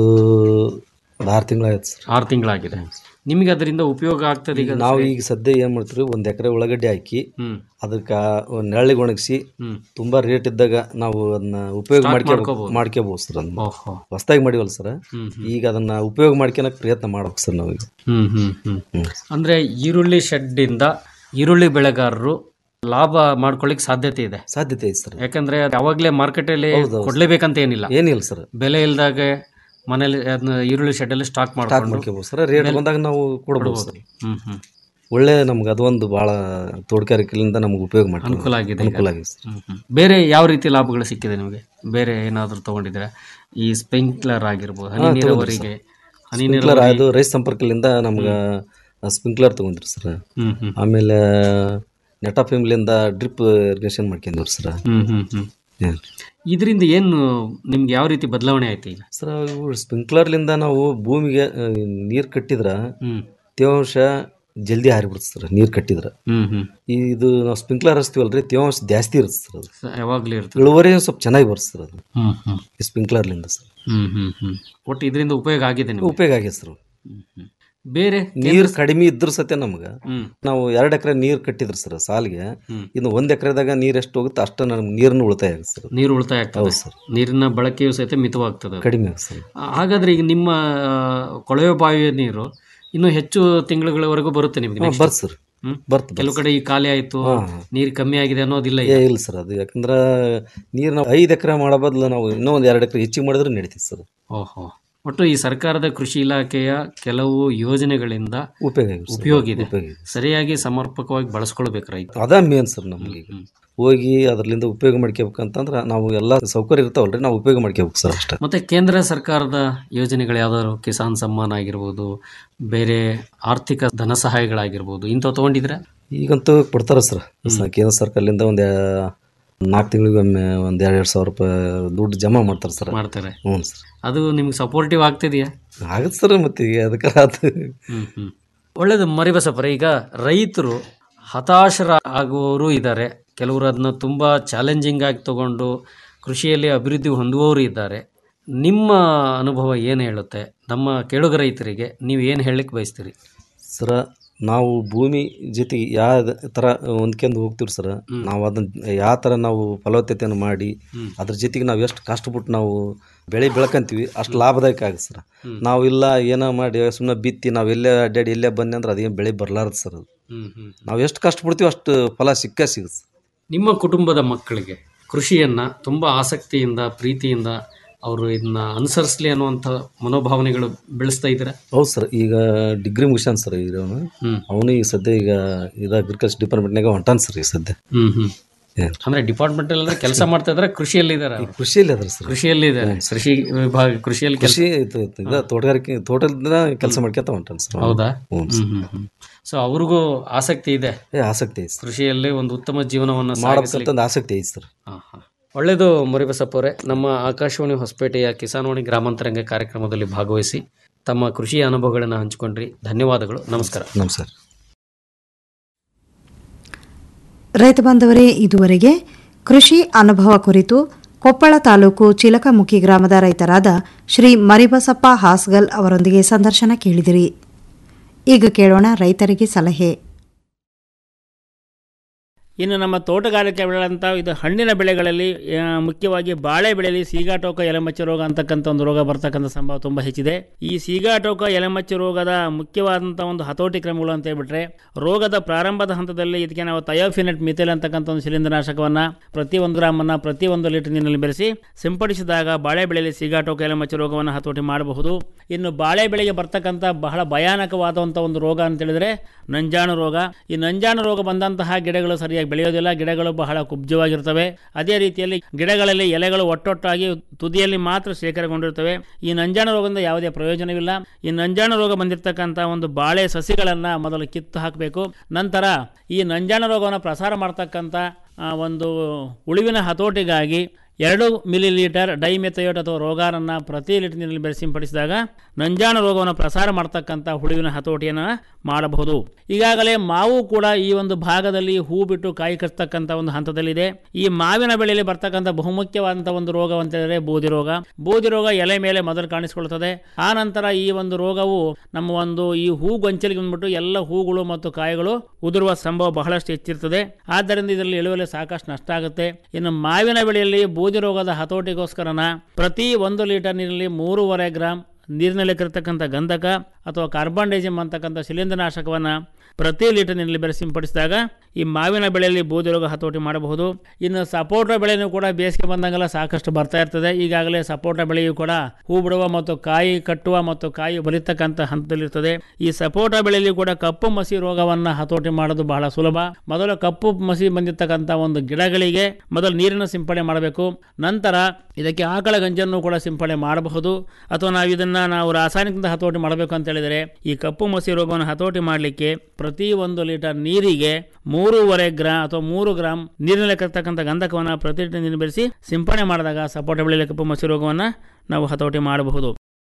ಒಂದು ಆರು ತಿಂಗಳಾಯ್ತು ಸರ್ ಆರು ತಿಂಗಳಾಗಿದೆ ನಿಮಗೆ ಅದರಿಂದ ಉಪಯೋಗ ಆಗ್ತದೆ ಈಗ ನಾವು ಈಗ ಸದ್ಯ ಏನು ಮಾಡ್ತೀವಿ ಒಂದು ಎಕರೆ ಉಳ್ಳಾಗಡ್ಡಿ ಹಾಕಿ ಹ್ಮ್. ಅದಕ್ಕೆ ನೆರಳಿಗೆ ಒಣಗಿಸಿ ಹ್ಮ್. ತುಂಬ ರೇಟ್ ಇದ್ದಾಗ ನಾವು ಅದನ್ನ ಉಪಯೋಗ Start ಮಾಡ್ಕೊ ಮಾಡ್ಕೋಬೋದು. ಮಾಡ್ಕೋಬೋದು ಸರ್ ಅದನ್ನ ಓಹೋ ಹೊಸ್ದಾಗಿ ಮಾಡಿವಲ್ಲ ಸರ್ ಹ್ಮ್, ಹ್ಮ್. ಈಗ ಅದನ್ನ ಉಪಯೋಗ ಮಾಡ್ಕೊಳಕ್ ಪ್ರಯತ್ನ ಮಾಡ್ಬೇಕು ಸರ್ ನಾವು ಈಗ ಹ್ಮ್ ಹ್ಮ್ ಹ್ಮ್ ಅಂದ್ರೆ ಈರುಳ್ಳಿ ಶೆಡ್ಡಿಂದ ಈರುಳ್ಳಿ ಬೆಳೆಗಾರರು ಲಾಭ ಮಾಡ್ಕೊಳ್ಳಿಕ್ ಸಾಧ್ಯತೆ ಇದೆ ಸಾಧ್ಯತೆ ಐತೆ ಸರ್ ಯಾಕಂದ್ರೆ ಯಾವಾಗ್ಲೇ ಮಾರ್ಕೆಟಲ್ಲಿ ಹೌದು, ಹೌದು. ಕೊಡ್ಲೇಬೇಕಂತ ಏನಿಲ್ಲ ಏನಿಲ್ಲ ಸರ್ ಬೆಲೆ ಇಲ್ದಾಗ ಮನೇಲಿ ಅದನ್ನ ಈರುಳ್ಳಿ ಶೆಡ್ ಅಲ್ಲಿ ಸ್ಟಾಕ್ ಸ್ಟಾಕ್ ಮಾಡ್ಕೊಂಡು ಮಾಡ್ಕೋಬೋದು ಸರ್ ರೇಟ್ ಬೆಲೆ- ಬಂದಾಗ ನಾವು ಕೊಡ್ಬೋದು ಕೊಡ್ಬೋದು. ಸರ್ ಹ್ಮ್ ಹ್ಮ್ ಒಳ್ಳೆ ನಮ್ಗೆ ಅದೊಂದು ಭಾಳ ತೋಟಗಾರಿಕೆಯಿಂದ ನಮಗೆ ಉಪಯೋಗ ಮಾಡಿ ಅನುಕೂಲ ಆಗಿದೆ ಈಗ. ಅನುಕೂಲ ಆಗಿದೆ ಸರ್ ಹ್ಮ್ ಹ್ಮ್. ಬೇರೆ ಯಾವ ರೀತಿ ಲಾಭಗಳು ಸಿಕ್ಕಿದೆ ನಿಮಗೆ ಬೇರೆ ಏನಾದರೂ ತಗೊಂಡಿದ್ರೆ ಈ ಸ್ಪ್ರಿಂಕ್ಲರ್ ಆಗಿರ್ಬೋದು ಹನಿ ಹಾ, ತಗೊಂಡ್ರಿ ನೀರಾವರಿಗೆ ಸರ್. ಹನಿ ಸ್ಪ್ರಿಂಕ್ಲರ್ ನೀರಾವರಿ ಅದು ರೈತ ಸಂಪರ್ಕದಿಂದ ನಮ್ಗೆ ಸ್ಪ್ರಿಂಕ್ಲರ್ ತಗೊಂಡ್ರಿ ಸರ್ ಹ್ಮ್, ಹ್ಮ್. ಆಮೇಲೆ ನೆಟಾ ಫಿಮ್ಲಿಂದ ಡ್ರಿಪ್ ಇರಿಗೇಷನ್ ಮಾಡ್ಕೊಂಡ್ರಿ ಸರ್ ಹ್ಮ್ ಹ್ಮ್ ಹ್ಮ್ ಏನ್ ಇದರಿಂದ ಏನು ನಿಮ್ಗೆ ಯಾವ ರೀತಿ ಬದಲಾವಣೆ ಆಯ್ತು ಈಗ ಸರ್ ಇವು ಸ್ಪ್ರಿಂಕ್ಲರ್ಲಿಂದ ನಾವು ಭೂಮಿಗೆ ನೀರು ಕಟ್ಟಿದ್ರೆ ಹ್ಮ್. ತೇವಾಂಶ ಜಲ್ದಿ ಹಾರಿಬಿಡುತ್ತೆ ಸರ್ ನೀರು ಕಟ್ಟಿದ್ರೆ ಹ್ಮ್ ಹ್ಮ್ ಇದು ನಾವು ಸ್ಪ್ರಿಂಕ್ಲರ್ ಹಚ್ತೀವಲ್ರಿ ತೇವಾಂಶ ಜಾಸ್ತಿ ಇರುತ್ತೆ ಸರ್ ಅದು ಸ- ಯಾವಾಗ್ಲೂ ಇರ್ತದೆ ಇಳುವರಿ ಸ್ವಲ್ಪ ಚೆನ್ನಾಗಿ ಬರುತ್ತೆ ಸರ್ ಅದು ಹ್ಮ್ ಹ್ಮ್ ಈ ಸ್ಪ್ರಿಂಕ್ಲರ್ಲಿಂದ ಸರ್ ಹ್ಮ್ ಹ್ಮ್ ಹ್ಮ್ ಒಟ್ಟು ಇದರಿಂದ ಉಪಯೋಗ ಆಗಿದೆ ನಿಮ್ಗೆ ಉಪಯೋಗ ಆಗಿದೆ ಸರ್ ಬೇರೆ ನೀರು ಕಡಿಮೆ ಇದ್ರ ಸತ್ಯ ನಮ್ಗೆ ಹ್ಮ್. ನಾವು ಎರಡು ಎಕರೆ ನೀರು ಕಟ್ಟಿದ್ರಿ ಸರ್ ಸಾಲಿಗೆ ಹ್ಮ್. ಇನ್ನು ಒಂದು ಎಕರೆದಾಗ ನೀರು ಎಷ್ಟು ಹೋಗುತ್ತೆ ಅಷ್ಟು ನಮ್ಗೆ ನೀರನ್ನು ಉಳಿತಾಯ ಆಗುತ್ತೆ ಸರ್ ನೀರು ಉಳಿತಾಯ ಆಗ್ತದೆ ಹೌದು ಸರ್ ನೀರಿನ ಬಳಕೆಯು ಸಹಿತ ಮಿತವಾಗ್ತದೆ ಅದು. ಕಡಿಮೆ ಆಗುತ್ತೆ ಸರ್ ಆ- ಹಾಗಾದ್ರೆ ಈಗ ನಿಮ್ಮ ಆ, ಕೊಳವೆ ಬಾವಿಯ ನೀರು ಇನ್ನೂ ಹೆಚ್ಚು ತಿಂಗಳುಗಳವರೆಗೂ ಬರುತ್ತೆ ನಿಮ್ಗೆ ಹಾ, next? ಬರ್ತ್ ಸರ್ ಹ್ಮ್? ಬರ್ತ್ ಕೆಲವು ಕಡೆ ಈ ಖಾಲಿ ಆಯ್ತು ಹಾ. ನೀರು ಕಮ್ಮಿ ಆಗಿದೆ ಅನ್ನೋದಿಲ್ಲ ಏ ಈಗ. ಇಲ್ಲ ಸರ್ ಅದು ಯಾಕಂದ್ರೆ ನೀರು ನಾವು ಐದು ಎಕರೆ ಮಾಡೋ ಬದಲು ನಾವು ಇನ್ನೂ ಒಂದು ಎರಡು ಎಕರೆ ಹೆಚ್ಚಿಗೆ ಮಾಡಿದ್ರೆ ನಡೀತೈತೆ ಸರ್ ಓಹೋ ಒಟ್ಟು ಈ ಸರ್ಕಾರದ ಕೃಷಿ ಇಲಾಖೆಯ ಕೆಲವು ಯೋಜನೆಗಳಿಂದ ಉಪಯೋಗ ಆಗಿದೆ ಸರ್. ಉಪಯೋಗ ಇದೆ ಉಪಯೋಗ ಇದೆ. ಸರಿಯಾಗಿ ಸಮರ್ಪಕವಾಗಿ ಬಳಸ್ಕೊಳ್ಬೇಕು ರೈತ ಅದ ಮೇನ್ ಸರ್ ನಮಗೆ ಈಗ ಹೋಗಿ ಅದರಿಂದ ಉಪಯೋಗ ಮಾಡ್ಕೋಬೇಕಂತಂದ್ರೆ ನಾವು ಎಲ್ಲ ಸೌಕರ್ಯ ಇರ್ತಾವಲ್ರಿ ನಾವು ಉಪಯೋಗ ಮಾಡ್ಕೋಬೇಕು ಸರ್ ಅಷ್ಟೇ ಮತ್ತೆ ಕೇಂದ್ರ ಸರ್ಕಾರದ ಯೋಜನೆಗಳು ಯಾವ್ದಾದ್ರು ಕಿಸಾನ್ ಸಮ್ಮಾನ್ ಆಗಿರ್ಬೋದು ಬೇರೆ ಆರ್ಥಿಕ ಧನ ಸಹಾಯಗಳಾಗಿರ್ಬೋದು ಇಂಥವು ತಗೊಂಡಿದ್ರೆ ಈಗಂತೂ ಕೊಡ್ತಾರ ಸರ್ ಸ- ಕೇಂದ್ರ ಸರ್ಕಾರದಿಂದ ಒಂದು ನಾಲ್ಕು ತಿಂಗಳಿಗೆ ಒಮ್ಮೆ ಒಂದು ಎರಡು ಎರಡು ಸಾವಿರ ರೂಪಾಯಿ ದುಡ್ಡು ಜಮಾ ಮಾಡ್ತಾರೆ ಸರ್ ಮಾಡ್ತಾರೆ ಹ್ಞೂ ಸರ್ ಅದು ನಿಮ್ಗೆ ಸಪೋರ್ಟಿವ್ ಆಗ್ತಿದೆಯಾ ಆಗತ್ತೆ ಸರ್ ಮತ್ತೆ ಈಗ ಅದಕ್ಕೆ ಅದು ಹ್ಮ್ ಹ್ಮ್ ಒಳ್ಳೇದು ಮರಿಬಸಪ್ಪರ ಈಗ ರೈತರು ಹತಾಶರ ಆಗುವವರು ಇದ್ದಾರೆ ಕೆಲವರು ಅದನ್ನ ತುಂಬ ಚಾಲೆಂಜಿಂಗ್ ಆಗಿ ತಗೊಂಡು ಕೃಷಿಯಲ್ಲಿ ಅಭಿವೃದ್ಧಿ ಹೊಂದುವವರು ಇದ್ದಾರೆ ನಿಮ್ಮ ಅನುಭವ ಏನು ಹೇಳುತ್ತೆ ನಮ್ಮ ಕೇಳುಗ ರೈತರಿಗೆ ನೀವು ಏನು ಹೇಳಲಿಕ್ಕೆ ಬಯಸ್ತೀರಿ ಸರ ನಾವು ಭೂಮಿ ಜೊತೆಗೆ ಯಾವ ಥರ ಹೊಂದ್ಕೊಂಡು ಹೋಗ್ತೀವಿ ಸರ್ ನಾವು ಅದನ್ನ ಯಾವ ಥರ ನಾವು ಫಲವತ್ತತೆಯನ್ನು ಮಾಡಿ ಹ್ಮ್. ಅದ್ರ ಜೊತೆಗೆ ನಾವು ಎಷ್ಟು ಕಷ್ಟಪಟ್ಟು ನಾವು ಬೆಳೆ ಬೆಳ್ಕೊಂತೀವಿ ಅಷ್ಟು ಲಾಭದಾಯಕ ಆಗುತ್ತೆ ಸರ್ ಹ್ಮ್. ನಾವು ಇಲ್ಲ ಏನೋ ಮಾಡಿ ಸುಮ್ಮನೆ ಬಿತ್ತಿ ನಾವು ಎಲ್ಲೇ ಅಡ್ಡಾಡಿ ಎಲ್ಲೇ ಬಂದೆ ಅಂದ್ರೆ ಅದೇನು ಬೆಳೆ ಬರಲಾರ್ದು ಸರ್ ಅದು ಹ್ಮ್ ಹ್ಮ್ ನಾವು ಎಷ್ಟು ಕಷ್ಟಪಡ್ತೀವಿ ಅಷ್ಟು ಫಲ ಸಿಕ್ಕ ಸಿಗುತ್ತೆ ನಿಮ್ಮ ಕುಟುಂಬದ ಮಕ್ಕಳಿಗೆ ಕೃಷಿಯನ್ನ ತುಂಬ ಆಸಕ್ತಿಯಿಂದ ಪ್ರೀತಿಯಿಂದ ಅವರು ಇದನ್ನ ಅನುಸರಿಸಲಿ ಅನ್ನುವಂಥ ಮನೋಭಾವನೆಗಳು ಬೆಳೆಸ್ತಾ ಇದ್ದೀರಾ ಹೌದು ಸರ್ ಈಗ ಡಿಗ್ರಿ ಮುಗಿಸ್ಯಾನ ಸರ್ ಈಗ ಅವನು ಹ್ಮ್. ಅವನು ಈಗ ಸದ್ಯ ಈಗ ಇದು ಅಗ್ರಿಕಲ್ಚರ್ ಡಿಪಾರ್ಟ್ಮೆಂಟ್ನಾಗ ಹೊಂಟಾನ ಸರ್ ಈಗ ಸದ್ಯ ಹ್ಮ್ ಹ್ಮ್ ಏನ್? ಅಂದ್ರೆ ಡಿಪಾರ್ಟ್ಮೆಂಟ್ ಅಂದ್ರೆ ಕೆಲಸ ಮಾಡ್ತಾ ಇದ್ದಾರೆ ಕೃಷಿಯಲ್ಲಿ ಇದ್ದಾರೆ ಅವ್ರು. ಕೃಷಿಯಲ್ಲಿ ಅದ್ರ ಸರ್ ಕೃಷಿಯಲ್ಲಿ ಇದ್ದಾರೆ ಕೃಷಿ ವಿಭಾಗ ಕೃಷಿಯಲ್ಲಿ ಕೆಲಸ ಕೃಷಿ ಇದು ಇದು ಇದು ತೋಟಗಾರಿಕೆ ತೋಟದಿಂದ ಕೆಲಸ ಮಾಡ್ಕೊತ ಹೊಂಟಾನ ಸರ್ ಅವ್ನು. ಹೌದಾ ಹ್ಞೂ ಸರ್. ಸೊ ಅವ್ರಿಗೂ ಆಸಕ್ತಿ ಇದೆ ಏ ಆಸಕ್ತಿ ಐತೆ ಸರ್ ಕೃಷಿಯಲ್ಲಿ ಒಂದು ಉತ್ತಮ ಜೀವನವನ್ನು ಮಾಡಬೇಕಂತ ಆಸಕ್ತಿ ಐತೆ ಸರ್ ಹಾ, ಹಾ. ಒಳ್ಳೆಯದು ಮುರಿಬಸಪ್ಪ ಅವರೇ ನಮ್ಮ ಆಕಾಶವಾಣಿ ಹೊಸಪೇಟೆಯ ಕಿಸಾನ್ವಾಣಿ ಗ್ರಾಮಾಂತರಂಗ ಕಾರ್ಯಕ್ರಮದಲ್ಲಿ ಭಾಗವಹಿಸಿ ತಮ್ಮ ಕೃಷಿ ಅನುಭವಗಳನ್ನು ಹಂಚಿಕೊಂಡ್ರಿ ಧನ್ಯವಾದಗಳು ನಮಸ್ಕಾರ ನಮಸ್ಕಾರ ರೈತ ಬಾಂಧವರೇ ಇದುವರೆಗೆ ಕೃಷಿ ಅನುಭವ ಕುರಿತು ಕೊಪ್ಪಳ ತಾಲೂಕು ಚಿಲಕಮುಖಿ ಗ್ರಾಮದ ರೈತರಾದ ಶ್ರೀ ಮರಿಬಸಪ್ಪ ಹಾಸ್ಗಲ್ ಅವರೊಂದಿಗೆ ಸಂದರ್ಶನ ಕೇಳಿದಿರಿ ಈಗ ಕೇಳೋಣ ರೈತರಿಗೆ ಸಲಹೆ ಇನ್ನು ನಮ್ಮ ತೋಟಗಾರಿಕೆ ಬೆಳೆಗಳಂಥ ಇದು ಹಣ್ಣಿನ ಬೆಳೆಗಳಲ್ಲಿ ಆ, ಮುಖ್ಯವಾಗಿ ಬಾಳೆ ಬೆಳೆಯಲ್ಲಿ ಸೀಗಾಟೋಕ ಎಲೆಮಚ್ಚ ರೋಗ ಅಂತಕ್ಕಂಥ ಒಂದು ರೋಗ ಬರ್ತಕ್ಕಂಥ ಸಂಭವ ತುಂಬ ಹೆಚ್ಚಿದೆ ಈ ಸೀಗಾಟೋಕ ಎಲೆಮಚ್ಚ ರೋಗದ ಮುಖ್ಯವಾದಂಥ ಒಂದು ಹತೋಟಿ ಕ್ರಮಗಳು ಅಂತ ಹೇಳ್ಬಿಟ್ರೆ ರೋಗದ ಪ್ರಾರಂಭದ ಹಂತದಲ್ಲಿ ಇದಕ್ಕೆ ನಾವು ಥಯೋಫಿನೆಟ್ ಮಿಥೈಲ್ ಅಂತಕ್ಕಂಥ ಒಂದು ಶಿಲೀಂಧ್ರನಾಶಕವನ್ನು ಪ್ರತಿ ಒಂದು ಗ್ರಾಮನ್ನು ಪ್ರತಿ ಒಂದು ಲೀಟರ್ ನೀರಿನಲ್ಲಿ ಬೆರೆಸಿ ಸಿಂಪಡಿಸಿದಾಗ ಬಾಳೆ ಬೆಳೆಯಲ್ಲಿ ಸೀಗಾಟೋಕ ಎಲೆಮಚ್ಚ ರೋಗವನ್ನು ಹತೋಟಿ ಮಾಡಬಹುದು ಇನ್ನು ಬಾಳೆ ಬೆಳೆಗೆ ಬರ್ತಕ್ಕಂಥ ಬಹಳ ಭಯಾನಕವಾದಂಥ ಒಂದು ರೋಗ ಅಂತ ಹೇಳಿದ್ರೆ ನಂಜಾಣು ರೋಗ ಈ ನಂಜಾಣು ರೋಗ ಬಂದಂತಹ ಗಿಡಗಳು ಸರಿಯಾಗಿ ಬೆಳೆಯೋದಿಲ್ಲ ಗಿಡಗಳು ಬಹಳ ಕುಬ್ಜವಾಗಿರ್ತವೆ ಅದೇ ರೀತಿಯಲ್ಲಿ ಗಿಡಗಳಲ್ಲಿ ಎಲೆಗಳು ಒಟ್ಟೊಟ್ಟಾಗಿ ತುದಿಯಲ್ಲಿ ಮಾತ್ರ ಶೇಖರಗೊಂಡಿರ್ತವೆ ಈ ನಂಜಾಣು ರೋಗದಿಂದ ಯಾವುದೇ ಪ್ರಯೋಜನವಿಲ್ಲ ಈ ನಂಜಾಣು ರೋಗ ಬಂದಿರತಕ್ಕಂಥ ಒಂದು ಬಾಳೆ ಸಸಿಗಳನ್ನು ಮೊದಲು ಕಿತ್ತು ಹಾಕಬೇಕು ನಂತರ ಈ ನಂಜಾಣು ರೋಗವನ್ನು ಪ್ರಸಾರ ಮಾಡ್ತಕ್ಕಂಥ ಆ, ಒಂದು ಉಳಿವಿನ ಹತೋಟಿಗಾಗಿ ಎರಡು ಮಿಲಿ ಲೀಟರ್ ಡೈಮೆಥಯೋಟ್ ಅಥವಾ ರೋಗಾರನ್ನು ಪ್ರತಿ ಲೀಟರ್ ನೀರಿನಲ್ಲಿ ಬೆರೆಸಿ ಸಿಂಪಡಿಸಿದಾಗ ನಂಜಾಣು ರೋಗವನ್ನು ಪ್ರಸಾರ ಮಾಡ್ತಕ್ಕಂಥ ಹುಳುವಿನ ಹತೋಟಿಯನ್ನು ಮಾಡಬಹುದು ಈಗಾಗಲೇ ಮಾವು ಕೂಡ ಈ ಒಂದು ಭಾಗದಲ್ಲಿ ಹೂ ಬಿಟ್ಟು ಕಾಯಿ ಕಚ್ಚತಕ್ಕಂಥ ಒಂದು ಹಂತದಲ್ಲಿದೆ ಈ ಮಾವಿನ ಬೆಳೆಯಲ್ಲಿ ಬರ್ತಕ್ಕಂಥ ಬಹುಮುಖ್ಯವಾದಂಥ ಒಂದು ರೋಗ ಅಂತ ಹೇಳಿದ್ರೆ ಬೂದಿ ರೋಗ ಬೂದಿ ರೋಗ ಎಲೆ ಮೇಲೆ ಮೊದಲು ಕಾಣಿಸಿಕೊಳ್ಳುತ್ತದೆ ಆ ನಂತರ ಈ ಒಂದು ರೋಗವು ನಮ್ಮ ಒಂದು ಈ ಹೂ ಗೊಂಚಲಿಗೆ ಬಂದ್ಬಿಟ್ಟು ಎಲ್ಲ ಹೂಗಳು ಮತ್ತು ಕಾಯಿಗಳು ಉದುರುವ ಸಂಭವ ಬಹಳಷ್ಟು ಹೆಚ್ಚಿರ್ತದೆ ಆದ್ದರಿಂದ ಇದರಲ್ಲಿ ಇಳುವರಿ ಸಾಕಷ್ಟು ನಷ್ಟ ಆಗುತ್ತೆ ಇನ್ನು ಮಾವಿನ ಬೆಳೆಯಲ್ಲಿ ಬೂದಿ ರೋಗದ ಹತೋಟಿಗೋಸ್ಕರನ ಪ್ರತಿ ಒಂದು ಲೀಟರ್ ನೀರಿನಲ್ಲಿ ಮೂರುವರೆ ಗ್ರಾಂ ನೀರಿನಲ್ಲಿ ಕರತಕ್ಕಂಥ ಗಂಧಕ ಅಥವಾ ಕಾರ್ಬನ್ ಡೈಜಿಮ್ ಅಂತಕ್ಕಂಥ ಶಿಲೀಂಧ್ರನಾಶಕವನ್ನು ಪ್ರತಿ ಲೀಟರ್ ನೀರಿನಲ್ಲಿ ಬೆರೆಸಿ ಸಿಂಪಡಿಸಿದಾಗ ಈ ಮಾವಿನ ಬೆಳೆಯಲ್ಲಿ ಬೂದಿ ರೋಗ ಹತೋಟಿ ಮಾಡಬಹುದು ಇನ್ನು ಸಪೋಟ ಬೆಳೆನೂ ಕೂಡ ಬೇಸಿಗೆ ಬಂದಂಗೆಲ್ಲ ಸಾಕಷ್ಟು ಬರ್ತಾ ಇರ್ತದೆ ಈಗಾಗಲೇ ಸಪೋಟ ಬೆಳೆಯು ಕೂಡ ಹೂ ಬಿಡುವ ಮತ್ತು ಕಾಯಿ ಕಟ್ಟುವ ಮತ್ತು ಕಾಯಿ ಬಲಿತಕ್ಕಂಥ ಹಂತದಲ್ಲಿರ್ತದೆ ಈ ಸಪೋಟ ಬೆಳೆಯಲ್ಲಿ ಕೂಡ ಕಪ್ಪು ಮಸಿ ರೋಗವನ್ನು ಹತೋಟಿ ಮಾಡೋದು ಬಹಳ ಸುಲಭ ಮೊದಲು ಕಪ್ಪು ಮಸಿ ಬಂದಿರತಕ್ಕಂಥ ಒಂದು ಗಿಡಗಳಿಗೆ ಮೊದಲು ನೀರಿನ ಸಿಂಪಡಣೆ ಮಾಡಬೇಕು ನಂತರ ಇದಕ್ಕೆ ಆಕಳ ಗಂಜನ್ನು ಕೂಡ ಸಿಂಪಡಣೆ ಮಾಡಬಹುದು ಅಥವಾ ನಾವು ಇದನ್ನ ನಾವು ರಾಸಾಯನಿಕದಿಂದ ಹತೋಟಿ ಮಾಡಬೇಕು ಅಂತ ಹೇಳಿದರೆ ಈ ಕಪ್ಪು ಮಸಿ ರೋಗವನ್ನು ಹತೋಟಿ ಮಾಡಲಿಕ್ಕೆ ಪ್ರತಿ ಒಂದು ಲೀಟರ್ ನೀರಿಗೆ ಮೂರುವರೆ ಗ್ರಾಮ್ ಅಥವಾ ಮೂರು ಗ್ರಾಮ್ ನೀರಿನಲ್ಲಿ ಕರ್ತಕ್ಕಂಥ ಗಂಧಕವನ್ನು ಪ್ರತಿ ಲೀಟರ್ ನೀರು ಬೆರೆಸಿ ಸಿಂಪಡಣೆ ಮಾಡಿದಾಗ ಸಪೋಟ ಬೆಳೆಯಲ್ಲಿ ಕಪ್ಪು ಮಸಿ ರೋಗವನ್ನು ನಾವು ಹತೋಟಿ ಮಾಡಬಹುದು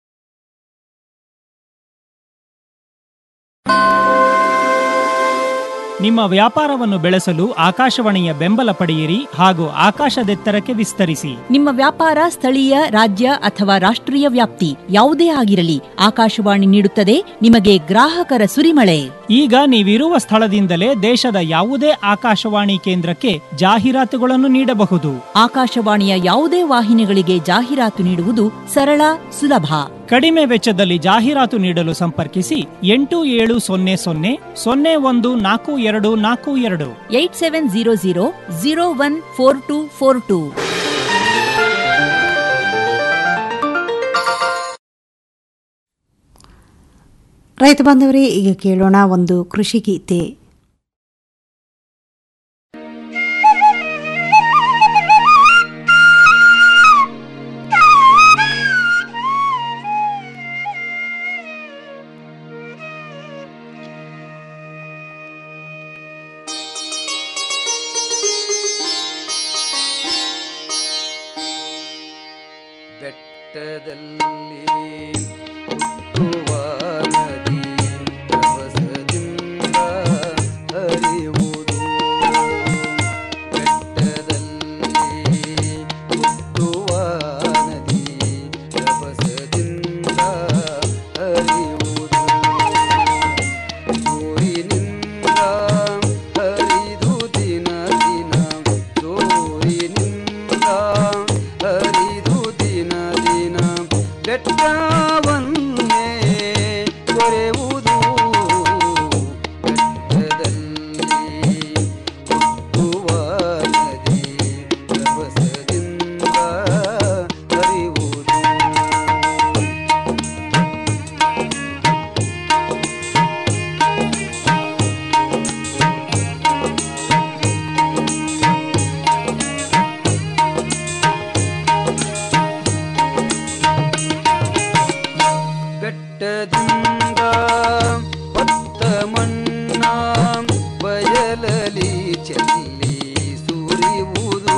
ನಿಮ್ಮ ವ್ಯಾಪಾರವನ್ನು ಬೆಳೆಸಲು ಆಕಾಶವಾಣಿಯ ಬೆಂಬಲ ಪಡೆಯಿರಿ ಹಾಗೂ ಆಕಾಶದೆತ್ತರಕ್ಕೆ ವಿಸ್ತರಿಸಿ ನಿಮ್ಮ ವ್ಯಾಪಾರ ಸ್ಥಳೀಯ ರಾಜ್ಯ ಅಥವಾ ರಾಷ್ಟ್ರೀಯ ವ್ಯಾಪ್ತಿ ಯಾವುದೇ ಆಗಿರಲಿ ಆಕಾಶವಾಣಿ ನೀಡುತ್ತದೆ ನಿಮಗೆ ಗ್ರಾಹಕರ ಸುರಿಮಳೆ ಈಗ ನೀವಿರುವ ಸ್ಥಳದಿಂದಲೇ ದೇಶದ ಯಾವುದೇ ಆಕಾಶವಾಣಿ ಕೇಂದ್ರಕ್ಕೆ ಜಾಹೀರಾತುಗಳನ್ನು ನೀಡಬಹುದು ಆಕಾಶವಾಣಿಯ ಯಾವುದೇ ವಾಹಿನಿಗಳಿಗೆ ಜಾಹೀರಾತು ನೀಡುವುದು ಸರಳ ಸುಲಭ ಕಡಿಮೆ ವೆಚ್ಚದಲ್ಲಿ ಜಾಹೀರಾತು ನೀಡಲು ಸಂಪರ್ಕಿಸಿ ಎಂಟು ಏಳು ಸೊನ್ನೆ ಸೊನ್ನೆ ಸೊನ್ನೆ ಒಂದು ನಾಲ್ಕು ಎರಡು ನಾಲ್ಕು ಎರಡು eight seven zero zero zero one four two four two ರೈತ ಬಾಂಧವರೇ ಈಗ ಕೇಳೋಣ ಒಂದು ಕೃಷಿ ಗೀತೆ ಬೆಟ್ಟದಲ್ಲಿ ಹುಟ್ಟುವ ನದಿ ರಭಸದಿಂದ ಹರಿಯುವುದು ಬೆಟ್ಟದಲ್ಲಿ ಹುಟ್ಟುವ ನದಿ ರಭಸದಿಂದ ಹರಿಯುವುದು ಸೂರಿನಿಂದ ಹರಿದು ದಿನ ದಿನ ಸೂರಿನಿಂದ ಹರಿದು ದಿನ ದಿನ ಬೆಟ್ಟವನ್ನೇ ಕೊರೆಯುವುದು ಬೆಟ್ಟದಲ್ಲಿ ಹುಟ್ಟುವ ನದಿ ರಭಸದಿಂದ ಹರಿಯುವುದು ಬೆಟ್ಟದಿಂದ ಹೊತ್ತ ಮಣ್ಣ ಬಯಲಲಿ ಚೆಲ್ಲಿ ಸುರಿಯುವುದು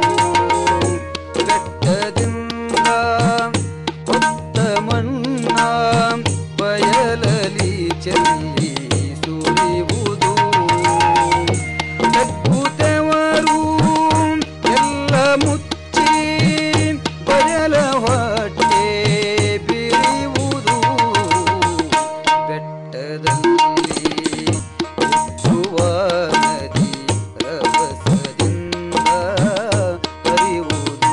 ಬೆಟ್ಟದಿಂದ ಹೊತ್ತ ಮಣ್ಣ ಬಯಲಲಿ ಚೆಲ್ಲಿ ಸುರಿಯುವುದು ತಗ್ಗುತ್ತವರು ಎಲ್ಲ ಮುಚ್ಚಿ ಬಯಲ ಹೊಟ್ಟೆ ಬಿರಿಯುವುದು ಬೆಟ್ಟದಲ್ಲಿ ಹುಟ್ಟುವ ನದಿ ರಭಸದಿಂದ ಹರಿಯುವುದು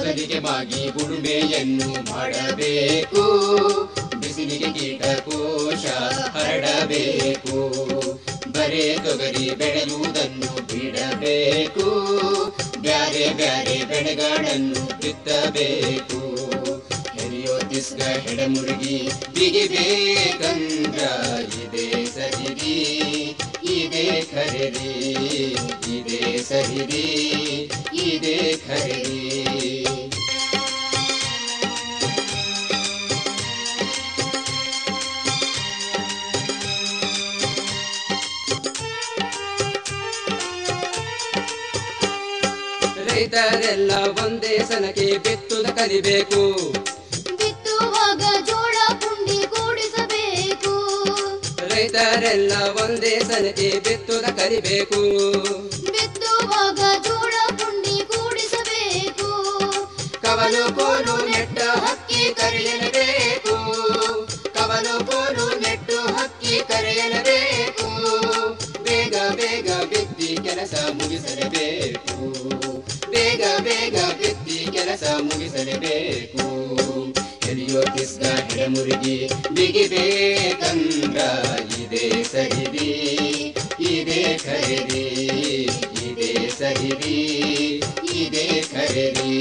ಮೊದಲಿಗೆ ಮಾಗಿ ಉಳುಮೆಯನ್ನು ಮಾಡಬೇಕು ಬಿಸಿಲಿಗೆ ಕೀಟಕೋಶ ಹರಡಬೇಕು ಬರೇ ತೊಗರಿ ಬೆಳೆಯುವುದನ್ನು ಬಿಡಬೇಕು ಬ್ಯಾರೆ ಬ್ಯಾರೆ ಬೆಳೆಗಳನ್ನು ಬಿತ್ತಬೇಕು ಹೆರಿಯೋ ತಿಸ್ಗ ಹೆಡಮುರುಗಿ ಬಿಗಿಬೇಕಂದ್ರ ಇದೆ ಸರಿರಿ ಇದೆ ಖರೀದಿ ಇದೆ ಸರಿರಿ ಇದೆ ಖರೀದಿ ರೈತರೆಲ್ಲ ಒಂದೇ ಸನಕ್ಕೆ ಬಿತ್ತುದ ಕಲಿಬೇಕು ಬಿತ್ತುವಾಗ ಜೋಳ ಪುಂಡಿ ಕೂಡಿಸಬೇಕು ರೈತರೆಲ್ಲ ಒಂದೇ ಸನಕ್ಕೆ ಬಿತ್ತುದ ಕಲಿಬೇಕು ಬಿತ್ತುವಾಗ ಜೋಳ ಪುಂಡಿ ಕೂಡಿಸಬೇಕು ಕವಲು ಕೋಲು ನೆಟ್ಟ ಹಕ್ಕಿ ಕರೆಯಲೇಬೇಕು ಕವಲು ಕೋಲು ನೆಟ್ಟು ಹಕ್ಕಿ ಕರೆಯಲೇಬೇಕು ಬೇಗ ಬೇಗ ಬಿತ್ತಿ ಕೆಲಸ ಮುಗಿಸಲೇಬೇಕು ಬೇಗ ಬೇಗ ಬಿತ್ತಿ ಕೆಲಸ ಮುಗಿಸಲೇಬೇಕು ಎಲಿಯೋ ಕಿಸ್ಗ ಹೆಡಮುರುಗಿ ಬಿಗಿಬೇಕಂದ್ರ ಇದೆ ಸರಿದಿ ಇದೆ ಖರೀದಿ ಇದೆ ಸರಿದಿ ಇದೆ ಖರೀದಿ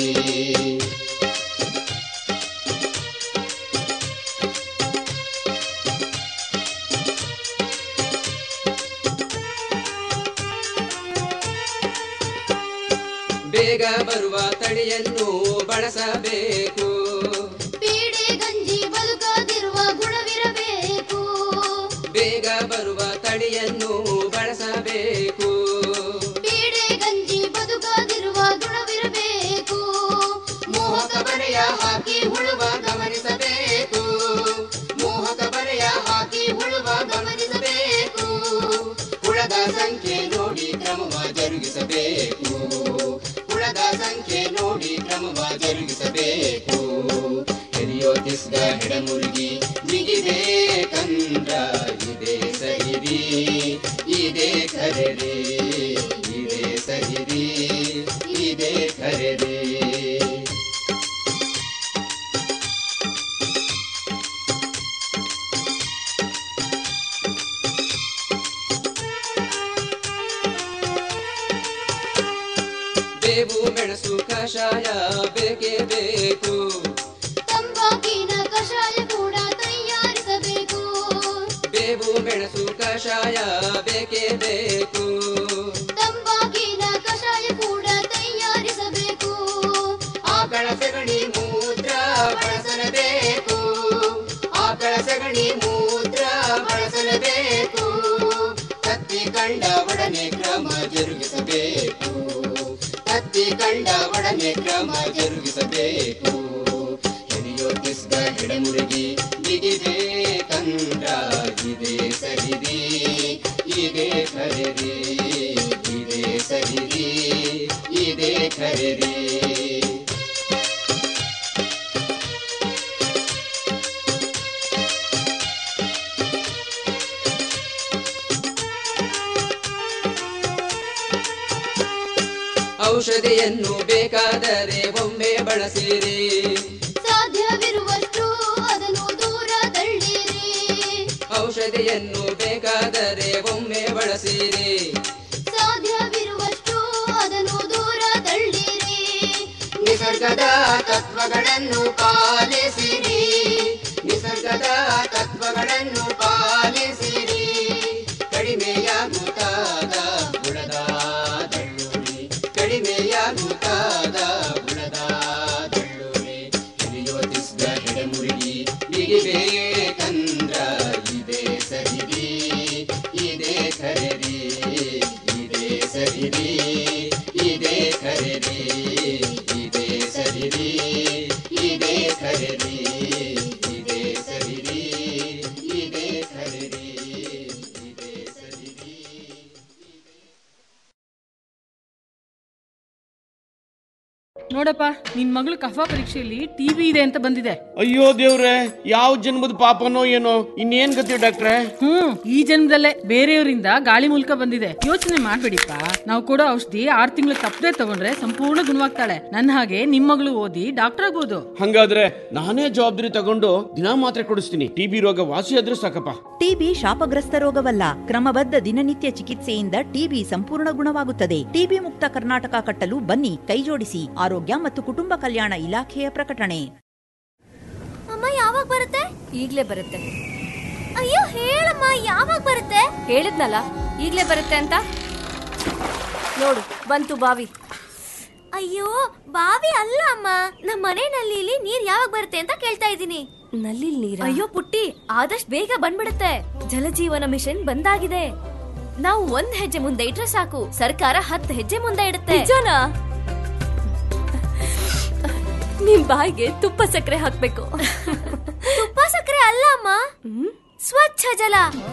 ಬೇಗ ಬರುವ ತಳಿಯನ್ನು ಬಳಸಬೇಕು ಪೀಡೆ ಗಂಜಿ ಬದುಕದಿರುವ ಗುಣವಿರಬೇಕು ಬೇಗ ಬರುವ ತಳಿಯನ್ನು ಬಳಸಬೇಕು ಪೀಡೆ ಗಂಜಿ ಬದುಕದಿರುವ ಗುಣವಿರಬೇಕು ಮೋಹಕ ಬರೆಯ ಹಾಕಿ ಹುಳುವ ಗಮನಿಸಬೇಕು ಮೋಹಕ ಬರೆಯ ಹಾಕಿ ಹುಳುವ ಗಮನಿಸಬೇಕು ಹುಳದ ಸಂಖ್ಯೆ ನೋಡಿ ಕ್ರಮವ ಜರುಗಿಸಬೇಕು ಹುಳದ ಸಂಖ್ಯೆ ನೋಡಿ ಕ್ರಮವ ಜರುಗಿಸಬೇಕು ಹಿರಿಯೋ ತಿಸ್ಗ ಹೆಡಮುರುಗಿ ಬಿಗಿಬೇಕಂದ್ರ ಇದೆ ಸಹಿರಿ ಇದೆ ಖರೀದಿ ಇದೆ ಸಹಿರಿ ಇದೆ ಖರೀದಿ ಬೇವು ಮೆಣಸು ಕಷಾಯ ಬೇಕೇ ಬೇಕು ತಂಬಾಕಿನ ಕಷಾಯ ಕೂಡ ತಯಾರಿಸಬೇಕು ಬೇವು ಮೆಣಸು ಕಷಾಯ ಬೇಕೇ ಬೇಕು ತಂಬಾಕಿನ ಕಷಾಯ ಕೂಡ ತಯಾರಿಸಬೇಕು ಆಕಳ ಸಗಣಿ ಮೂತ್ರ ಬಳಸಲೇಬೇಕು ಆಕಳ ಸಗಣಿ ಮೂತ್ರ ಬಳಸಲೇಬೇಕು ಕತ್ತಿ ಕಂಡ ಒಡನೆ ಕ್ರಮ ಜರುಗಿಸಬೇಕು ಕತ್ತಿ ಕಂಡ ಒಡನೆ ಕ್ರಮ ಜರುಗಿಸಬೇಕು ಹಿರಿಯೋ ಕಿಸ್ಗ ಹೆಡಮುರುಗಿ ಬಿಗಿಬೇಕಂದ್ರ ಇದೆ ಸರಿದಿ ಇದೆ ಖರೀದಿ ಇದೆ ಸರಿದಿ ಇದೆ ಖರೀದಿ ಔಷಧಿಯನ್ನು ಬೇಕಾದರೆ ಒಮ್ಮೆ ಬಳಸಿರಿ ಸಾಧ್ಯವಿರುವಷ್ಟು ಅದನ್ನು ದೂರ ತಳ್ಳಿರಿ ಔಷಧಿಯನ್ನು ಬೇಕಾದರೆ ಒಮ್ಮೆ ಬಳಸಿರಿ ಸಾಧ್ಯವಿರುವಷ್ಟು ಅದನ್ನು ದೂರ ತಳ್ಳಿರಿ ನಿಸರ್ಗದ ತತ್ವಗಳನ್ನು ಪಾಲಿಸಿರಿ ನಿಸರ್ಗದ ತತ್ವಗಳನ್ನು ಪಾಲಿಸಿರಿ ಕಡಿಮೆಯಾಗುತ್ತಾದ ಬುಡದ ದಳ್ಳುರಿ ಕಡಿಮೆಯಾಗುತ್ತಾದ ಬುಡದ ದಳ್ಳುರಿ ಹಿರಿಯೋ ತಿಸ್ಗ ಹೆಡಮುರುಗಿ ಬಿಗಿಬೇಕಂದ್ರ ಇದೆ ಸರಿದಿ ಇದೆ ಖರೀದಿ ಇದೆ ಸರಿದಿ ಇದೆ ಖರೀದಿ ಇದೆ ಸರಿದಿ ಇದೆ ಖರೀದಿ ಇದೆ ಸರಿದಿ ಇದೆ ಖರೀದಿ ಇದೆ ಸರಿದಿ ನೋಡಪ್ಪ ನಿನ್ ಮಗಳು ಕಫ ಪರೀಕ್ಷೆಯಲ್ಲಿ ಟಿವಿ ಇದೆ ಅಂತ ಬಂದಿದೆ ಅಯ್ಯೋ ದೇವ್ರೆ ಯಾವ ಜನ್ಮದ ಪಾಪನೋ ಏನೋ ಇನ್ನೇನ್ ಗತಿ ಡಾಕ್ಟ್ರೆ ಹ್ಮ್ ಈ ಜನ್ಮದಲ್ಲೇ ಬೇರೆಯವರಿಂದ ಗಾಳಿ ಮೂಲಕ ಬಂದಿದೆ ಯೋಚನೆ ಮಾಡ್ಬೇಡಿಪ್ಪ ನಾವು ಕೊಡೋ ಔಷಧಿ ಆರ್ ತಿಂಗಳು ತಪ್ಪದೆ ತಗೊಂಡ್ರೆ ಸಂಪೂರ್ಣ ಗುಣವಾಗ್ತಾಳೆ ನನ್ನ ಹಾಗೆ ನಿಮ್ ಮಗಳು ಓದಿ ಡಾಕ್ಟರ್ ಆಗ್ಬೋದು ಹಂಗಾದ್ರೆ ನಾನೇ ಜವಾಬ್ದಾರಿ ತಗೊಂಡು ದಿನಾ ಮಾತ್ರೆ ಕೊಡಿಸ್ತೀನಿ ಟಿಬಿ ರೋಗ ವಾಸಿ ಆದ್ರೂ ಸಾಕಪ್ಪ ಟಿಬಿ ಶಾಪಗ್ರಸ್ತ ರೋಗವಲ್ಲ ಕ್ರಮಬದ್ಧ ದಿನನಿತ್ಯ ಚಿಕಿತ್ಸೆಯಿಂದ ಟಿಬಿ ಸಂಪೂರ್ಣ ಗುಣವಾಗುತ್ತದೆ ಟಿಬಿ ಮುಕ್ತ ಕರ್ನಾಟಕ ಕಟ್ಟಲು ಬನ್ನಿ ಕೈಜೋಡಿಸಿ ಆರೋಗ್ಯ ಮತ್ತು ಕುಟುಂಬ ಕಲ್ಯಾಣ ಇಲಾಖೆಯ ಪ್ರಕಟಣೆ ಅಮ್ಮ ಯಾವಾಗ ಬರುತ್ತೆ ಈಗ್ಲೇ ಬರುತ್ತೆ ಅಯ್ಯೋ ಹೇಳಮ್ಮ ಯಾವಾಗ ಬರುತ್ತೆ ಹೇಳಿದ್ನಲ್ಲ ಈಗ್ಲೇ ಬರುತ್ತೆ ಅಂತ ನೋಡು ಬಂತು ಬಾವಿ ಅಯ್ಯೋ ಬಾವಿ ಅಲ್ಲ ಅಮ್ಮ ನಮ್ಮ ಮನೆ ನಲ್ಲಿಲಿ ನೀರ್ ಯಾವಾಗ ಬರುತ್ತೆ ಅಂತ ಕೇಳ್ತಾ ಇದ್ದೀನಿ ನಲ್ಲಿ ನೀರ ಅಯ್ಯೋ ಪುಟ್ಟಿ ಆದಷ್ಟು ಬೇಗ ಬಂದ್ಬಿಡುತ್ತೆ ಜಲಜೀವನ ಮಿಷನ್ ಬಂದಾಗಿದೆ ನಾವು ಒಂದ್ ಹೆಜ್ಜೆ ಮುಂದೆ ಇಟ್ರೆ ಸಾಕು ಸರ್ಕಾರ ಹತ್ತು ಹೆಜ್ಜೆ ಮುಂದೆ ಇಡುತ್ತೆ ನಿಜನಾ ನಿಮ್ ಬಾಯಿಗೆ ತುಪ್ಪ ಸಕ್ಕರೆ ಹಾಕ್ಬೇಕು ತುಪ್ಪ ಸಕ್ಕರೆ ಅಲ್ಲ ಅಮ್ಮ ಸ್ವಚ್ಛ ಜಲ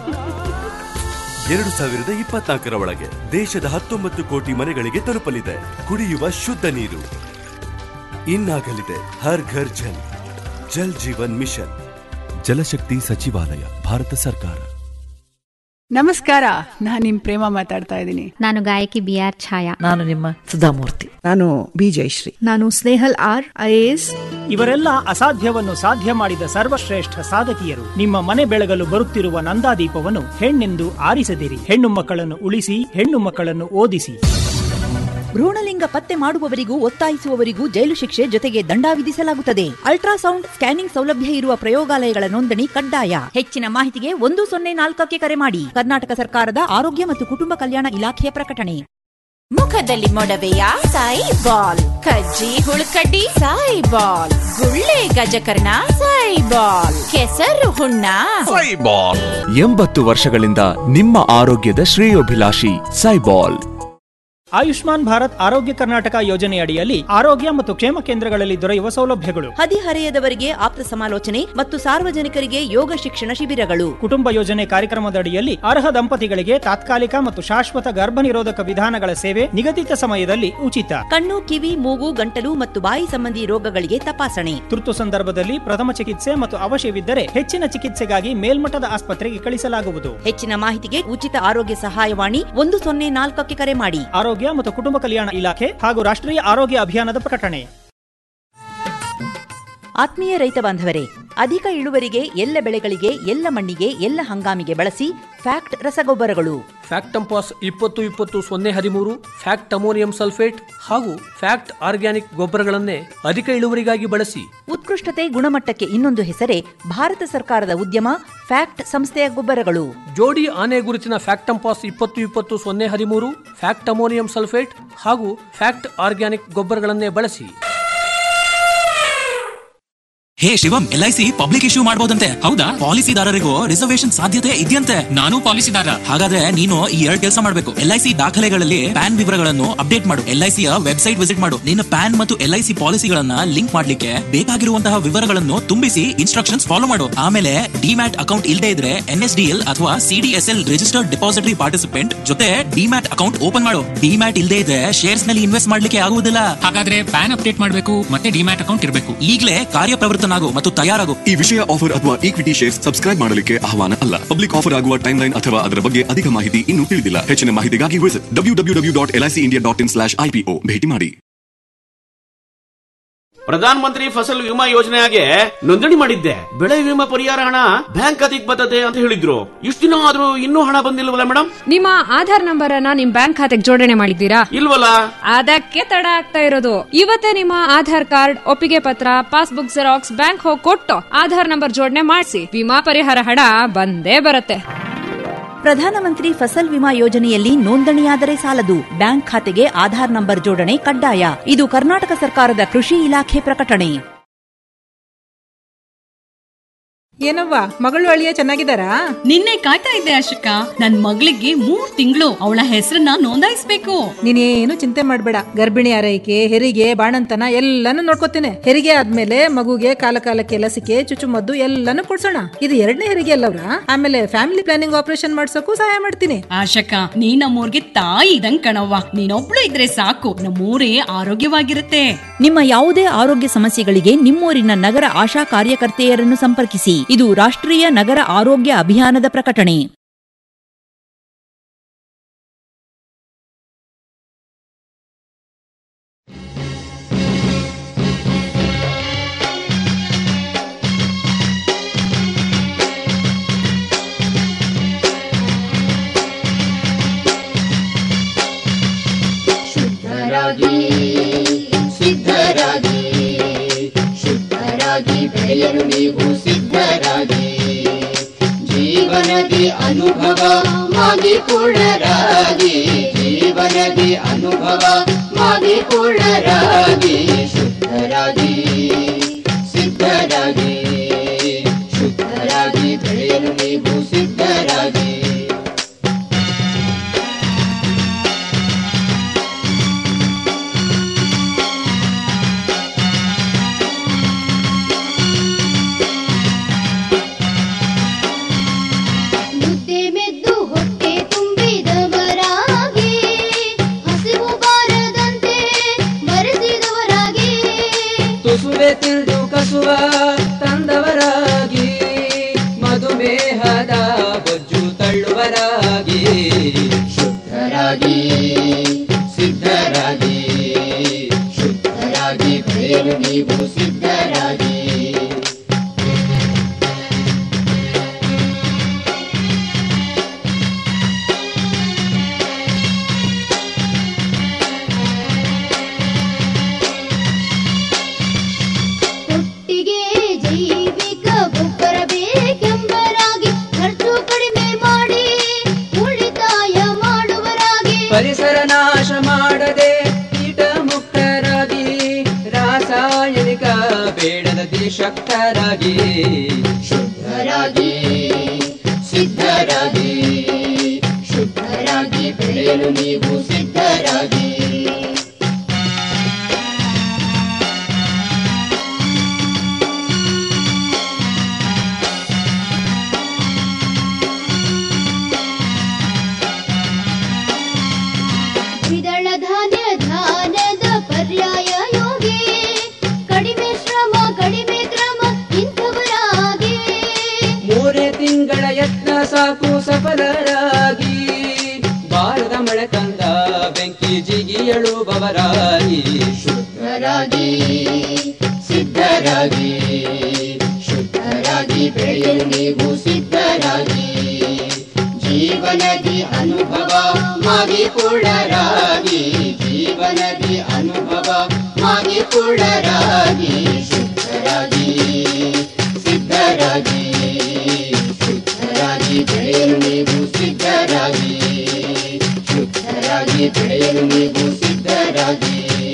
ಎರಡು ಸಾವಿರದ ಇಪ್ಪತ್ನಾಲ್ಕರ ಒಳಗೆ ದೇಶದ ಹತ್ತೊಂಬತ್ತು ಕೋಟಿ ಮನೆಗಳಿಗೆ ತಲುಪಲಿದೆ ಕುಡಿಯುವ ಶುದ್ಧ ನೀರು ಇನ್ನಾಗಲಿದೆ ಹರ್ ಘರ್ ಜಲ್ ಜಲ್ ಜೀವನ್ ಮಿಷನ್ ಜಲಶಕ್ತಿ ಸಚಿವಾಲಯ ಭಾರತ ಸರ್ಕಾರ ನಮಸ್ಕಾರ ನಾನು ನಿಮ್ ಪ್ರೇಮ ಮಾತಾಡ್ತಾ ಇದ್ದೀನಿ ನಾನು ಗಾಯಕಿ ಬಿ ಆರ್ ಛಾಯಾ ನಾನು ನಿಮ್ಮ ಸುಧಾಮೂರ್ತಿ ನಾನು ಬಿ ಜಯಶ್ರೀ ನಾನು ಸ್ನೇಹಲ್ ಆರ್ ಐಎಎಸ್ ಇವರೆಲ್ಲ ಅಸಾಧ್ಯವನ್ನು ಸಾಧ್ಯ ಮಾಡಿದ ಸರ್ವಶ್ರೇಷ್ಠ ಸಾಧಕಿಯರು ನಿಮ್ಮ ಮನೆ ಬೆಳಗಲು ಬರುತ್ತಿರುವ ನಂದಾದೀಪವನ್ನು ಹೆಣ್ಣೆಂದು ಆರಿಸದಿರಿ ಹೆಣ್ಣು ಮಕ್ಕಳನ್ನು ಉಳಿಸಿ ಹೆಣ್ಣು ಮಕ್ಕಳನ್ನು ಓದಿಸಿ ಭ್ರೂಣಲಿಂಗ ಪತ್ತೆ ಮಾಡುವವರಿಗೂ ಒತ್ತಾಯಿಸುವವರಿಗೂ ಜೈಲು ಶಿಕ್ಷೆ ಜೊತೆಗೆ ದಂಡ ವಿಧಿಸಲಾಗುತ್ತದೆ ಅಲ್ಟ್ರಾಸೌಂಡ್ ಸ್ಕ್ಯಾನಿಂಗ್ ಸೌಲಭ್ಯ ಇರುವ ಪ್ರಯೋಗಾಲಯಗಳ ನೋಂದಣಿ ಕಡ್ಡಾಯ ಹೆಚ್ಚಿನ ಮಾಹಿತಿಗೆ ಒಂದು ಸೊನ್ನೆ ನಾಲ್ಕಕ್ಕೆ ಕರೆ ಮಾಡಿ ಕರ್ನಾಟಕ ಸರ್ಕಾರದ ಆರೋಗ್ಯ ಮತ್ತು ಕುಟುಂಬ ಕಲ್ಯಾಣ ಇಲಾಖೆಯ ಪ್ರಕಟಣೆ ಮುಖದಲ್ಲಿ ಮೊಡವೆಯ ಸಾಯಿ ಬಾಲ್ ಕಜ್ಜಿ ಹುಳುಕಡ್ಡಿ ಸಾಯಿ ಬಾಲ್ ಗುಳ್ಳೆ ಗಜಕರ್ಣ ಸಾಯಿ ಬಾಲ್ ಕೆಸರು ಹುಣ್ಣ ಸೈಬಾಲ್ ಎಂಬತ್ತು ವರ್ಷಗಳಿಂದ ನಿಮ್ಮ ಆರೋಗ್ಯದ ಶ್ರೇಯೋಭಿಲಾಷಿ ಸೈಬಾಲ್ ಆಯುಷ್ಮಾನ್ ಭಾರತ್ ಆರೋಗ್ಯ ಕರ್ನಾಟಕ ಯೋಜನೆ ಅಡಿಯಲ್ಲಿ ಆರೋಗ್ಯ ಮತ್ತು ಕ್ಷೇಮ ಕೇಂದ್ರಗಳಲ್ಲಿ ದೊರೆಯುವ ಸೌಲಭ್ಯಗಳು ಹದಿಹರೆಯದವರಿಗೆ ಆಪ್ತ ಸಮಾಲೋಚನೆ ಮತ್ತು ಸಾರ್ವಜನಿಕರಿಗೆ ಯೋಗ ಶಿಕ್ಷಣ ಶಿಬಿರಗಳು ಕುಟುಂಬ ಯೋಜನೆ ಕಾರ್ಯಕ್ರಮದ ಅಡಿಯಲ್ಲಿ ಅರ್ಹ ದಂಪತಿಗಳಿಗೆ ತಾತ್ಕಾಲಿಕ ಮತ್ತು ಶಾಶ್ವತ ಗರ್ಭ ನಿರೋಧಕ ವಿಧಾನಗಳ ಸೇವೆ ನಿಗದಿತ ಸಮಯದಲ್ಲಿ ಉಚಿತ ಕಣ್ಣು ಕಿವಿ ಮೂಗು ಗಂಟಲು ಮತ್ತು ಬಾಯಿ ಸಂಬಂಧಿ ರೋಗಗಳಿಗೆ ತಪಾಸಣೆ ತುರ್ತು ಸಂದರ್ಭದಲ್ಲಿ ಪ್ರಥಮ ಚಿಕಿತ್ಸೆ ಮತ್ತು ಅವಶ್ಯವಿದ್ದರೆ ಹೆಚ್ಚಿನ ಚಿಕಿತ್ಸೆಗಾಗಿ ಮೇಲ್ಮಟ್ಟದ ಆಸ್ಪತ್ರೆಗೆ ಕಳಿಸಲಾಗುವುದು ಹೆಚ್ಚಿನ ಮಾಹಿತಿಗೆ ಉಚಿತ ಆರೋಗ್ಯ ಸಹಾಯವಾಣಿ ಒಂದು ಸೊನ್ನೆ ನಾಲ್ಕಕ್ಕೆ ಕರೆ ಮಾಡಿ ಆರೋಗ್ಯ ಮತ್ತು ಕುಟುಂಬ ಕಲ್ಯಾಣ ಇಲಾಖೆ ಹಾಗೂ ರಾಷ್ಟ್ರೀಯ ಆರೋಗ್ಯ ಅಭಿಯಾನದ ಪ್ರಕಟಣೆ ಆತ್ಮೀಯ ರೈತ ಬಾಂಧವರೇ ಅಧಿಕ ಇಳುವರಿಗೆ ಎಲ್ಲ ಬೆಳೆಗಳಿಗೆ ಎಲ್ಲ ಮಣ್ಣಿಗೆ ಎಲ್ಲ ಹಂಗಾಮಿಗೆ ಬಳಸಿ ಫ್ಯಾಕ್ಟ್ ರಸಗೊಬ್ಬರಗಳು ಫ್ಯಾಕ್ಟಂಪಾಸ್ ಇಪ್ಪತ್ತು ಇಪ್ಪತ್ತು ಸೊನ್ನೆ ಹದಿಮೂರು ಫ್ಯಾಕ್ಟ್ ಅಮೋನಿಯಂ ಸಲ್ಫೇಟ್ ಹಾಗೂ ಫ್ಯಾಕ್ಟ್ ಆರ್ಗ್ಯಾನಿಕ್ ಗೊಬ್ಬರಗಳನ್ನೇ ಅಧಿಕ ಇಳುವರಿಗಾಗಿ ಬಳಸಿ ಉತ್ಕೃಷ್ಟತೆ ಗುಣಮಟ್ಟಕ್ಕೆ ಇನ್ನೊಂದು ಹೆಸರೇ ಭಾರತ ಸರ್ಕಾರದ ಉದ್ಯಮ ಫ್ಯಾಕ್ಟ್ ಸಂಸ್ಥೆಯ ಗೊಬ್ಬರಗಳು ಜೋಡಿ ಆನೆ ಗುರುತಿನ ಫ್ಯಾಕ್ಟಂಪಾಸ್ ಇಪ್ಪತ್ತು ಇಪ್ಪತ್ತು ಸೊನ್ನೆ ಹದಿಮೂರು ಫ್ಯಾಕ್ಟ್ ಅಮೋನಿಯಂ ಸಲ್ಫೇಟ್ ಹಾಗೂ ಫ್ಯಾಕ್ಟ್ ಆರ್ಗ್ಯಾನಿಕ್ ಗೊಬ್ಬರಗಳನ್ನೇ ಬಳಸಿ ಹೇ Shivam L I C public issue ಮಾಡಬಹುದಂತೆ ಹೌದಾ ಪಾಲಿಸಿದಾರರಿಗೂ ರಿಸರ್ವೇಶನ್ ಸಾಧ್ಯತೆ ಇದೆಯಂತೆ ನಾನು ಪಾಲಿಸಿದಾರ ಹಾಗಾದ್ರೆ ನೀನು ಈ ಎರಡು ಕೆಲಸ ಮಾಡಬೇಕು ಎಲ್ ಐ ಸಿ ದಾಖಲೆಗಳಲ್ಲಿ ಪ್ಯಾನ್ ವಿವರಗಳನ್ನು ಅಪ್ಡೇಟ್ ಮಾಡು ಎಲ್ ಐ ಸಿಯ ವೆಬ್ಸೈಟ್ ವಿಸಿಟ್ ಮಾಡು ನಿನ್ನ ಪ್ಯಾನ್ ಮತ್ತು ಎಲ್ ಐ ಸಿ ಪಾಲಿಸಿಗಳನ್ನ ಲಿಂಕ್ ಮಾಡ್ಲಿಕ್ಕೆ ಬೇಕಾಗಿರುವಂತಹ ವಿವರಗಳನ್ನು ತುಂಬಿಸಿ ಇನ್ಸ್ಟ್ರಕ್ಷನ್ಸ್ ಫಾಲೋ ಮಾಡು ಆಮೇಲೆ ಡಿಮ್ಯಾಟ್ ಅಕೌಂಟ್ ಇಲ್ಲದೆ ಇದ್ರೆ ಎನ್ ಎಸ್ ಡಿ ಎಲ್ ಅಥವಾ C D S L registered depository participant ಜೊತೆ ಡಿಮ್ಯಾಟ್ ಅಕೌಂಟ್ ಓಪನ್ ಮಾಡು ಡಿಮ್ಯಾಟ್ ಇಲ್ಲದೆ ಇದ್ರೆ ಶೇರ್ಸ್ ನಲ್ಲಿ ಇನ್ವೆಸ್ಟ್ ಮಾಡ್ಲಿಕ್ಕೆ ಆಗುವುದಿಲ್ಲ ಹಾಗಾದ್ರೆ ಪ್ಯಾನ್ ಅಪ್ಡೇಟ್ ಮಾಡಬೇಕು ಮತ್ತೆ ಡಿಮ್ಯಾಟ್ ಅಕೌಂಟ್ ಇರಬೇಕು ಈಗಲೇ ಕಾರ್ಯಪ್ರವೃತ್ತನಾಗು ಮತ್ತು ತಯಾರಾಗು ಈ ವಿಷಯ ಆಫರ್ ಅಥವಾ ಈಕ್ವಿಟಿ ಶೇರ್ಸ್ ಸಬ್ಸ್ಕ್ರೈಬ್ ಮಾಡಲಿಕ್ಕೆ ಆಹ್ವಾನ ಅಲ್ಲ ಪಬ್ಲಿಕ್ ಆಫರ್ ಆಗುವ ಟೈಮ್ ಲೈನ್ ಅಥವಾ ಅದರ ಬಗ್ಗೆ ಅಧಿಕ ಮಾಹಿತಿ ಇನ್ನೂ ತಿಳಿದಿಲ್ಲ ಹೆಚ್ಚಿನ ಮಾಹಿತಿಗಾಗಿ visit W W W dot L I C India dot in slash IPO ಭೇಟಿ ಮಾಡಿ ಪ್ರಧಾನ ಮಂತ್ರಿ ಫಸಲ್ ವಿಮಾ ಯೋಜನೆಗೆ ನೋಂದಣಿ ಮಾಡಿದ್ದೆ ಬೆಳೆ ವಿಮಾ ಪರಿಹಾರ ಹಣ ಬ್ಯಾಂಕ್ ಖಾತೆಗೆ ಬರ್ತದೆ ಅಂತ ಹೇಳಿದ್ರು ಇಷ್ಟು ದಿನ ಆದ್ರೂ ಇನ್ನೂ ಹಣ ಬಂದಿಲ್ವಲ್ಲ ಮೇಡಮ್ ನಿಮ್ಮ ಆಧಾರ್ ನಂಬರ್ ಅನ್ನ ನಿಮ್ ಬ್ಯಾಂಕ್ ಖಾತೆಗೆ ಜೋಡಣೆ ಮಾಡಿದ್ದೀರಾ ಇಲ್ವಲ್ಲ ಅದಕ್ಕೆ ತಡ ಆಗ್ತಾ ಇರೋದು ಇವತ್ತೇ ನಿಮ್ಮ ಆಧಾರ್ ಕಾರ್ಡ್ ಒಪ್ಪಿಗೆ ಪತ್ರ ಪಾಸ್ಬುಕ್ ಜೆರಾಕ್ಸ್ ಬ್ಯಾಂಕ್ ಹೋಗಿ ಕೊಟ್ಟು ಆಧಾರ್ ನಂಬರ್ ಜೋಡಣೆ ಮಾಡಿಸಿ ವಿಮಾ ಪರಿಹಾರ ಹಣ ಬಂದೇ ಬರುತ್ತೆ ಪ್ರಧಾನಮಂತ್ರಿ ಫಸಲ್ ವಿಮಾ ಯೋಜನೆಯಲ್ಲಿ ನೋಂದಣಿಯಾದರೆ ಸಾಲದು ಬ್ಯಾಂಕ್ ಖಾತೆಗೆ ಆಧಾರ್ ನಂಬರ್ ಜೋಡಣೆ ಕಡ್ಡಾಯ ಇದು ಕರ್ನಾಟಕ ಸರ್ಕಾರದ ಕೃಷಿ ಇಲಾಖೆ ಪ್ರಕಟಣೆ ಏನವ್ವ ಮಗಳು ಅಳಿಯ ಚೆನ್ನಾಗಿದ್ದಾರಾ ನಿನ್ನೆ ಕಾಯ್ತಾ ಇದ್ದೆ ಅಶೋಕ ನನ್ ಮಗಳಿಗೆ ಮೂರ್ ತಿಂಗಳು ಅವಳ ಹೆಸರನ್ನ ನೋಂದಾಯಿಸ್ಬೇಕು ನೀನೇನು ಚಿಂತೆ ಮಾಡಬೇಡ ಗರ್ಭಿಣಿ ಆರೈಕೆ ಹೆರಿಗೆ ಬಾಣಂತನ ಎಲ್ಲಾನು ನೋಡ್ಕೋತೇನೆ ಹೆರಿಗೆ ಆದ್ಮೇಲೆ ಮಗುಗೆ ಕಾಲ ಕಾಲಕ್ಕೆ ಲಸಿಕೆ ಚುಚ್ಚುಮದ್ದು ಎಲ್ಲಾನು ಕೊಡ್ಸೋಣ ಇದು ಎರಡನೇ ಹೆರಿಗೆ ಅಲ್ಲವ್ರ ಆಮೇಲೆ ಫ್ಯಾಮಿಲಿ ಪ್ಲಾನಿಂಗ್ ಆಪರೇಷನ್ ಮಾಡ್ಸೋಕು ಸಹಾಯ ಮಾಡ್ತೀನಿ ಆಶಕ ನೀ ನಮ್ಮೂರ್ಗೆ ತಾಯಿ ಇದಂಗ್ ಕಣವ್ವ ನೀನೊಬ್ಳು ಇದ್ರೆ ಸಾಕು ನಮ್ಮೂರೇ ಆರೋಗ್ಯವಾಗಿರುತ್ತೆ ನಿಮ್ಮ ಯಾವುದೇ ಆರೋಗ್ಯ ಸಮಸ್ಯೆಗಳಿಗೆ ನಿಮ್ಮೂರಿನ ನಗರ ಆಶಾ ಕಾರ್ಯಕರ್ತೆಯರನ್ನು ಸಂಪರ್ಕಿಸಿ ಇದು ರಾಷ್ಟ್ರೀಯ ನಗರ ಆರೋಗ್ಯ ಅಭಿಯಾನದ ಪ್ರಕಟಣೆ ಶುದ್ಧರಾಗಿ ಸಿದ್ಧರಾಗಿ ಶುದ್ಧರಾಗಿ ಬೆಳೆಯಲು ನೀವು ಸಿದ್ಧರಾಗಿ ಜೀವನದಿ ಅನುಭವ ಮಾಗಿಕೊಳ್ಳರಾಗಿ ಜೀವನದಿ ಅನುಭವ ಮಾಗಿಕೊಳ್ಳರಾಗಿ ಶುದ್ಧರಾಗಿ ಸಿದ್ಧರಾಗಿ ಶುದ್ಧರಾಗಿ ಬೆಳೆಯಲು ನೀವು ಸಿದ್ಧರಾಗಿ ಮುದ್ದೆ ಮೆದ್ದು ಹೊಟ್ಟೆ ತುಂಬಿದವರಾಗಿ ಹಸಿವು ಬಾರದಂತೆ ಬರೆಸಿದವರಾಗಿ ತುಸುವೆ ತಿಳಿದು ಕಸುವ ತಂದವರಾಗಿ ಮಧುಮೇಹದ ಬೊಜ್ಜು ತಳ್ಳುವರಾಗಿ ಶುದ್ಧರಾಗಿ ಸಿದ್ಧರಾಗಿ ಶುದ್ಧರಾಗಿ ಬೆಳೆಯಲು ನೀವು ಸಿದ್ಧರಾಗಿ ಒಟ್ಟಿಗೆ ಜೈವಿಕ ಗೊಬ್ಬರ ಬೇಕೆಂಬರಾಗಿ ಖರ್ಚು ಕಡಿಮೆ ಮಾಡಿ ಉಳಿತಾಯ ಮಾಡುವರಾಗಿ ಪರಿಸರ ನಾಶ ಮಾಡದೆ ಕೀಟ ಮುಕ್ತರಾಗಿ ರಾಸಾಯನಿಕ ಬೇಡದ ಶಕ್ತರಾಗಿ ಶುದ್ಧರಾಗಿ ಸಿದ್ಧರಾಗಿ ಶುದ್ಧರಾಗಿ ಬೆಳೆಯಲು ನೀವು ಸಿದ್ಧರಾಗಿ ದ್ವಿದಳ ಧಾನ್ಯ ಧಾನ್ಯದ ಪರ್ಯಾಯ ಯೋಗಿ ಕಡಿಮೆ ಶ್ರಮ ಕಡಿಮೆ ಕ್ರಮ ಇಂಥವರಾಗಿ ಮೂರೇ ತಿಂಗಳ ಯತ್ನ ಸಾಕು ಸಫಲರಾಗಿ ಬಾರದ ಮಳೆ ತಂದ ಬೆಂಕಿ ಜಿಗಿಯಳುವವರಾಗಿ ಶುದ್ಧರಾಗಿ ಸಿದ್ಧರಾಗಿ ಶುದ್ಧರಾಗಿ ಬೆಳೆಯಲು ನೀವು ಸಿದ್ಧರಾಗಿ ಜೀವನದಿ ಅನುಭವ ಮಾಗಿಕೊಳ್ಳರಾಗಿ ಜೀವನದಿ ಅನುಭವ ಮಾಗಿಕೊಳ್ಳರಾಗಿ ಶುದ್ಧರಾಗಿ ಸಿದ್ಧರಾಗಿ ಶುದ್ಧರಾಗಿ ಬೆಳೆಯಲು ನೀವು ಸಿದ್ಧರಾಗಿ ಶುದ್ಧರಾಗಿ ಬೆಳೆಯಲು ನೀವು ಸಿದ್ಧರಾಗಿ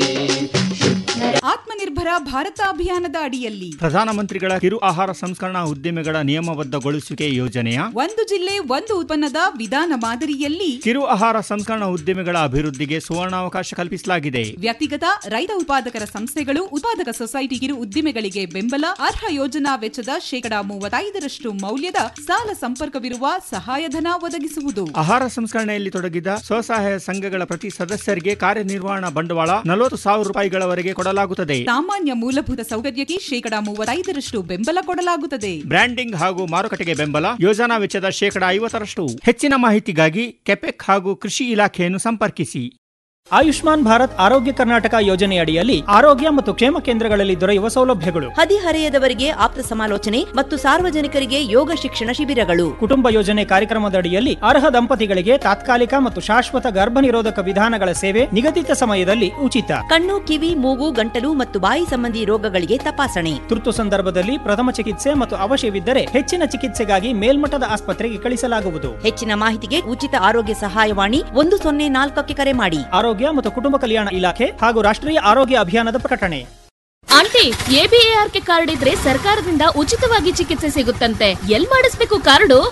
ಆತ್ಮನಿರ್ಭರ ಭಾರತ ಅಭಿಯಾನದ ಅಡಿಯಲ್ಲಿ ಪ್ರಧಾನಮಂತ್ರಿಗಳ ಕಿರು ಆಹಾರ ಸಂಸ್ಕರಣಾ ಉದ್ದಿಮೆಗಳ ನಿಯಮಬದ್ಧಗೊಳಿಸುವಿಕೆ ಯೋಜನೆಯ ಒಂದು ಜಿಲ್ಲೆ ಒಂದು ಉತ್ಪನ್ನದ ವಿಧಾನ ಮಾದರಿಯಲ್ಲಿ ಕಿರು ಆಹಾರ ಸಂಸ್ಕರಣಾ ಉದ್ದಿಮೆಗಳ ಅಭಿವೃದ್ಧಿಗೆ ಸುವರ್ಣಾವಕಾಶ ಕಲ್ಪಿಸಲಾಗಿದೆ ವ್ಯಕ್ತಿಗತ ರೈತ ಉತ್ಪಾದಕರ ಸಂಸ್ಥೆಗಳು ಉತ್ಪಾದಕ ಸೊಸೈಟಿ ಕಿರು ಉದ್ದಿಮೆಗಳಿಗೆ ಬೆಂಬಲ ಅರ್ಹ ಯೋಜನಾ ವೆಚ್ಚದ ಶೇಕಡಾ ಮೂವತ್ತೈದರಷ್ಟು ಮೌಲ್ಯದ ಸಾಲ ಸಂಪರ್ಕವಿರುವ ಸಹಾಯಧನ ಒದಗಿಸುವುದು ಆಹಾರ ಸಂಸ್ಕರಣೆಯಲ್ಲಿ ತೊಡಗಿದ ಸ್ವಸಹಾಯ ಸಂಘಗಳ ಪ್ರತಿ ಸದಸ್ಯರಿಗೆ ಕಾರ್ಯನಿರ್ವಹಣಾ ಬಂಡವಾಳ ನಲವತ್ತು ಸಾವಿರ ರೂಪಾಯಿಗಳವರೆಗೆ ಕೊಡಲಾಗುತ್ತದೆ ಸಾಮಾನ್ಯ ಮೂಲಭೂತ ಸೌಕರ್ಯಕ್ಕೆ ಶೇಕಡಾ ಮೂವತ್ತೈದರಷ್ಟು ಬೆಂಬಲ ಕೊಡಲಾಗುತ್ತದೆ ಬ್ರ್ಯಾಂಡಿಂಗ್ ಹಾಗೂ ಮಾರುಕಟ್ಟೆಗೆ ಬೆಂಬಲ ಯೋಜನಾ ವೆಚ್ಚದ ಶೇಕಡಾ ಐವತ್ತರಷ್ಟು ಹೆಚ್ಚಿನ ಮಾಹಿತಿಗಾಗಿ ಕೆಪೆಕ್ ಹಾಗೂ ಕೃಷಿ ಇಲಾಖೆಯನ್ನು ಸಂಪರ್ಕಿಸಿ ಆಯುಷ್ಮಾನ್ ಭಾರತ್ ಆರೋಗ್ಯ ಕರ್ನಾಟಕ ಯೋಜನೆಯಡಿಯಲ್ಲಿ ಆರೋಗ್ಯ ಮತ್ತು ಕ್ಷೇಮ ಕೇಂದ್ರಗಳಲ್ಲಿ ದೊರೆಯುವ ಸೌಲಭ್ಯಗಳು ಹದಿಹರೆಯದವರಿಗೆ ಆಪ್ತ ಸಮಾಲೋಚನೆ ಮತ್ತು ಸಾರ್ವಜನಿಕರಿಗೆ ಯೋಗ ಶಿಕ್ಷಣ ಶಿಬಿರಗಳು ಕುಟುಂಬ ಯೋಜನೆ ಕಾರ್ಯಕ್ರಮದಡಿಯಲ್ಲಿ ಅರ್ಹ ದಂಪತಿಗಳಿಗೆ ತಾತ್ಕಾಲಿಕ ಮತ್ತು ಶಾಶ್ವತ ಗರ್ಭ ನಿರೋಧಕ ವಿಧಾನಗಳ ಸೇವೆ ನಿಗದಿತ ಸಮಯದಲ್ಲಿ ಉಚಿತ ಕಣ್ಣು ಕಿವಿ ಮೂಗು ಗಂಟಲು ಮತ್ತು ಬಾಯಿ ಸಂಬಂಧಿ ರೋಗಗಳಿಗೆ ತಪಾಸಣೆ ತುರ್ತು ಸಂದರ್ಭದಲ್ಲಿ ಪ್ರಥಮ ಚಿಕಿತ್ಸೆ ಮತ್ತು ಅವಶ್ಯವಿದ್ದರೆ ಹೆಚ್ಚಿನ ಚಿಕಿತ್ಸೆಗಾಗಿ ಮೇಲ್ಮಟ್ಟದ ಆಸ್ಪತ್ರೆಗೆ ಕಳಿಸಲಾಗುವುದು ಹೆಚ್ಚಿನ ಮಾಹಿತಿಗೆ ಉಚಿತ ಆರೋಗ್ಯ ಸಹಾಯವಾಣಿ ಒಂದು ಸೊನ್ನೆ ನಾಲ್ಕಕ್ಕೆ ಕರೆ ಮಾಡಿ ಆರೋಗ್ಯ ಮತ್ತು ಕುಟುಂಬ ಕಲ್ಯಾಣ ಇಲಾಖೆ ಹಾಗೂ ರಾಷ್ಟ್ರೀಯ ಆರೋಗ್ಯ ಅಭಿಯಾನದ ಪ್ರಕಟಣೆ ಆಂಟಿ ಎಬಿಎಆರ್ಕೆ ಕಾರ್ಡ್ ಇದ್ರೆ ಸರ್ಕಾರದಿಂದ ಉಚಿತವಾಗಿ ಚಿಕಿತ್ಸೆ ಸಿಗುತ್ತಂತೆ ಎಲ್ ಮಾಡಿಸ್ಬೇಕು ಕಾರ್ಡು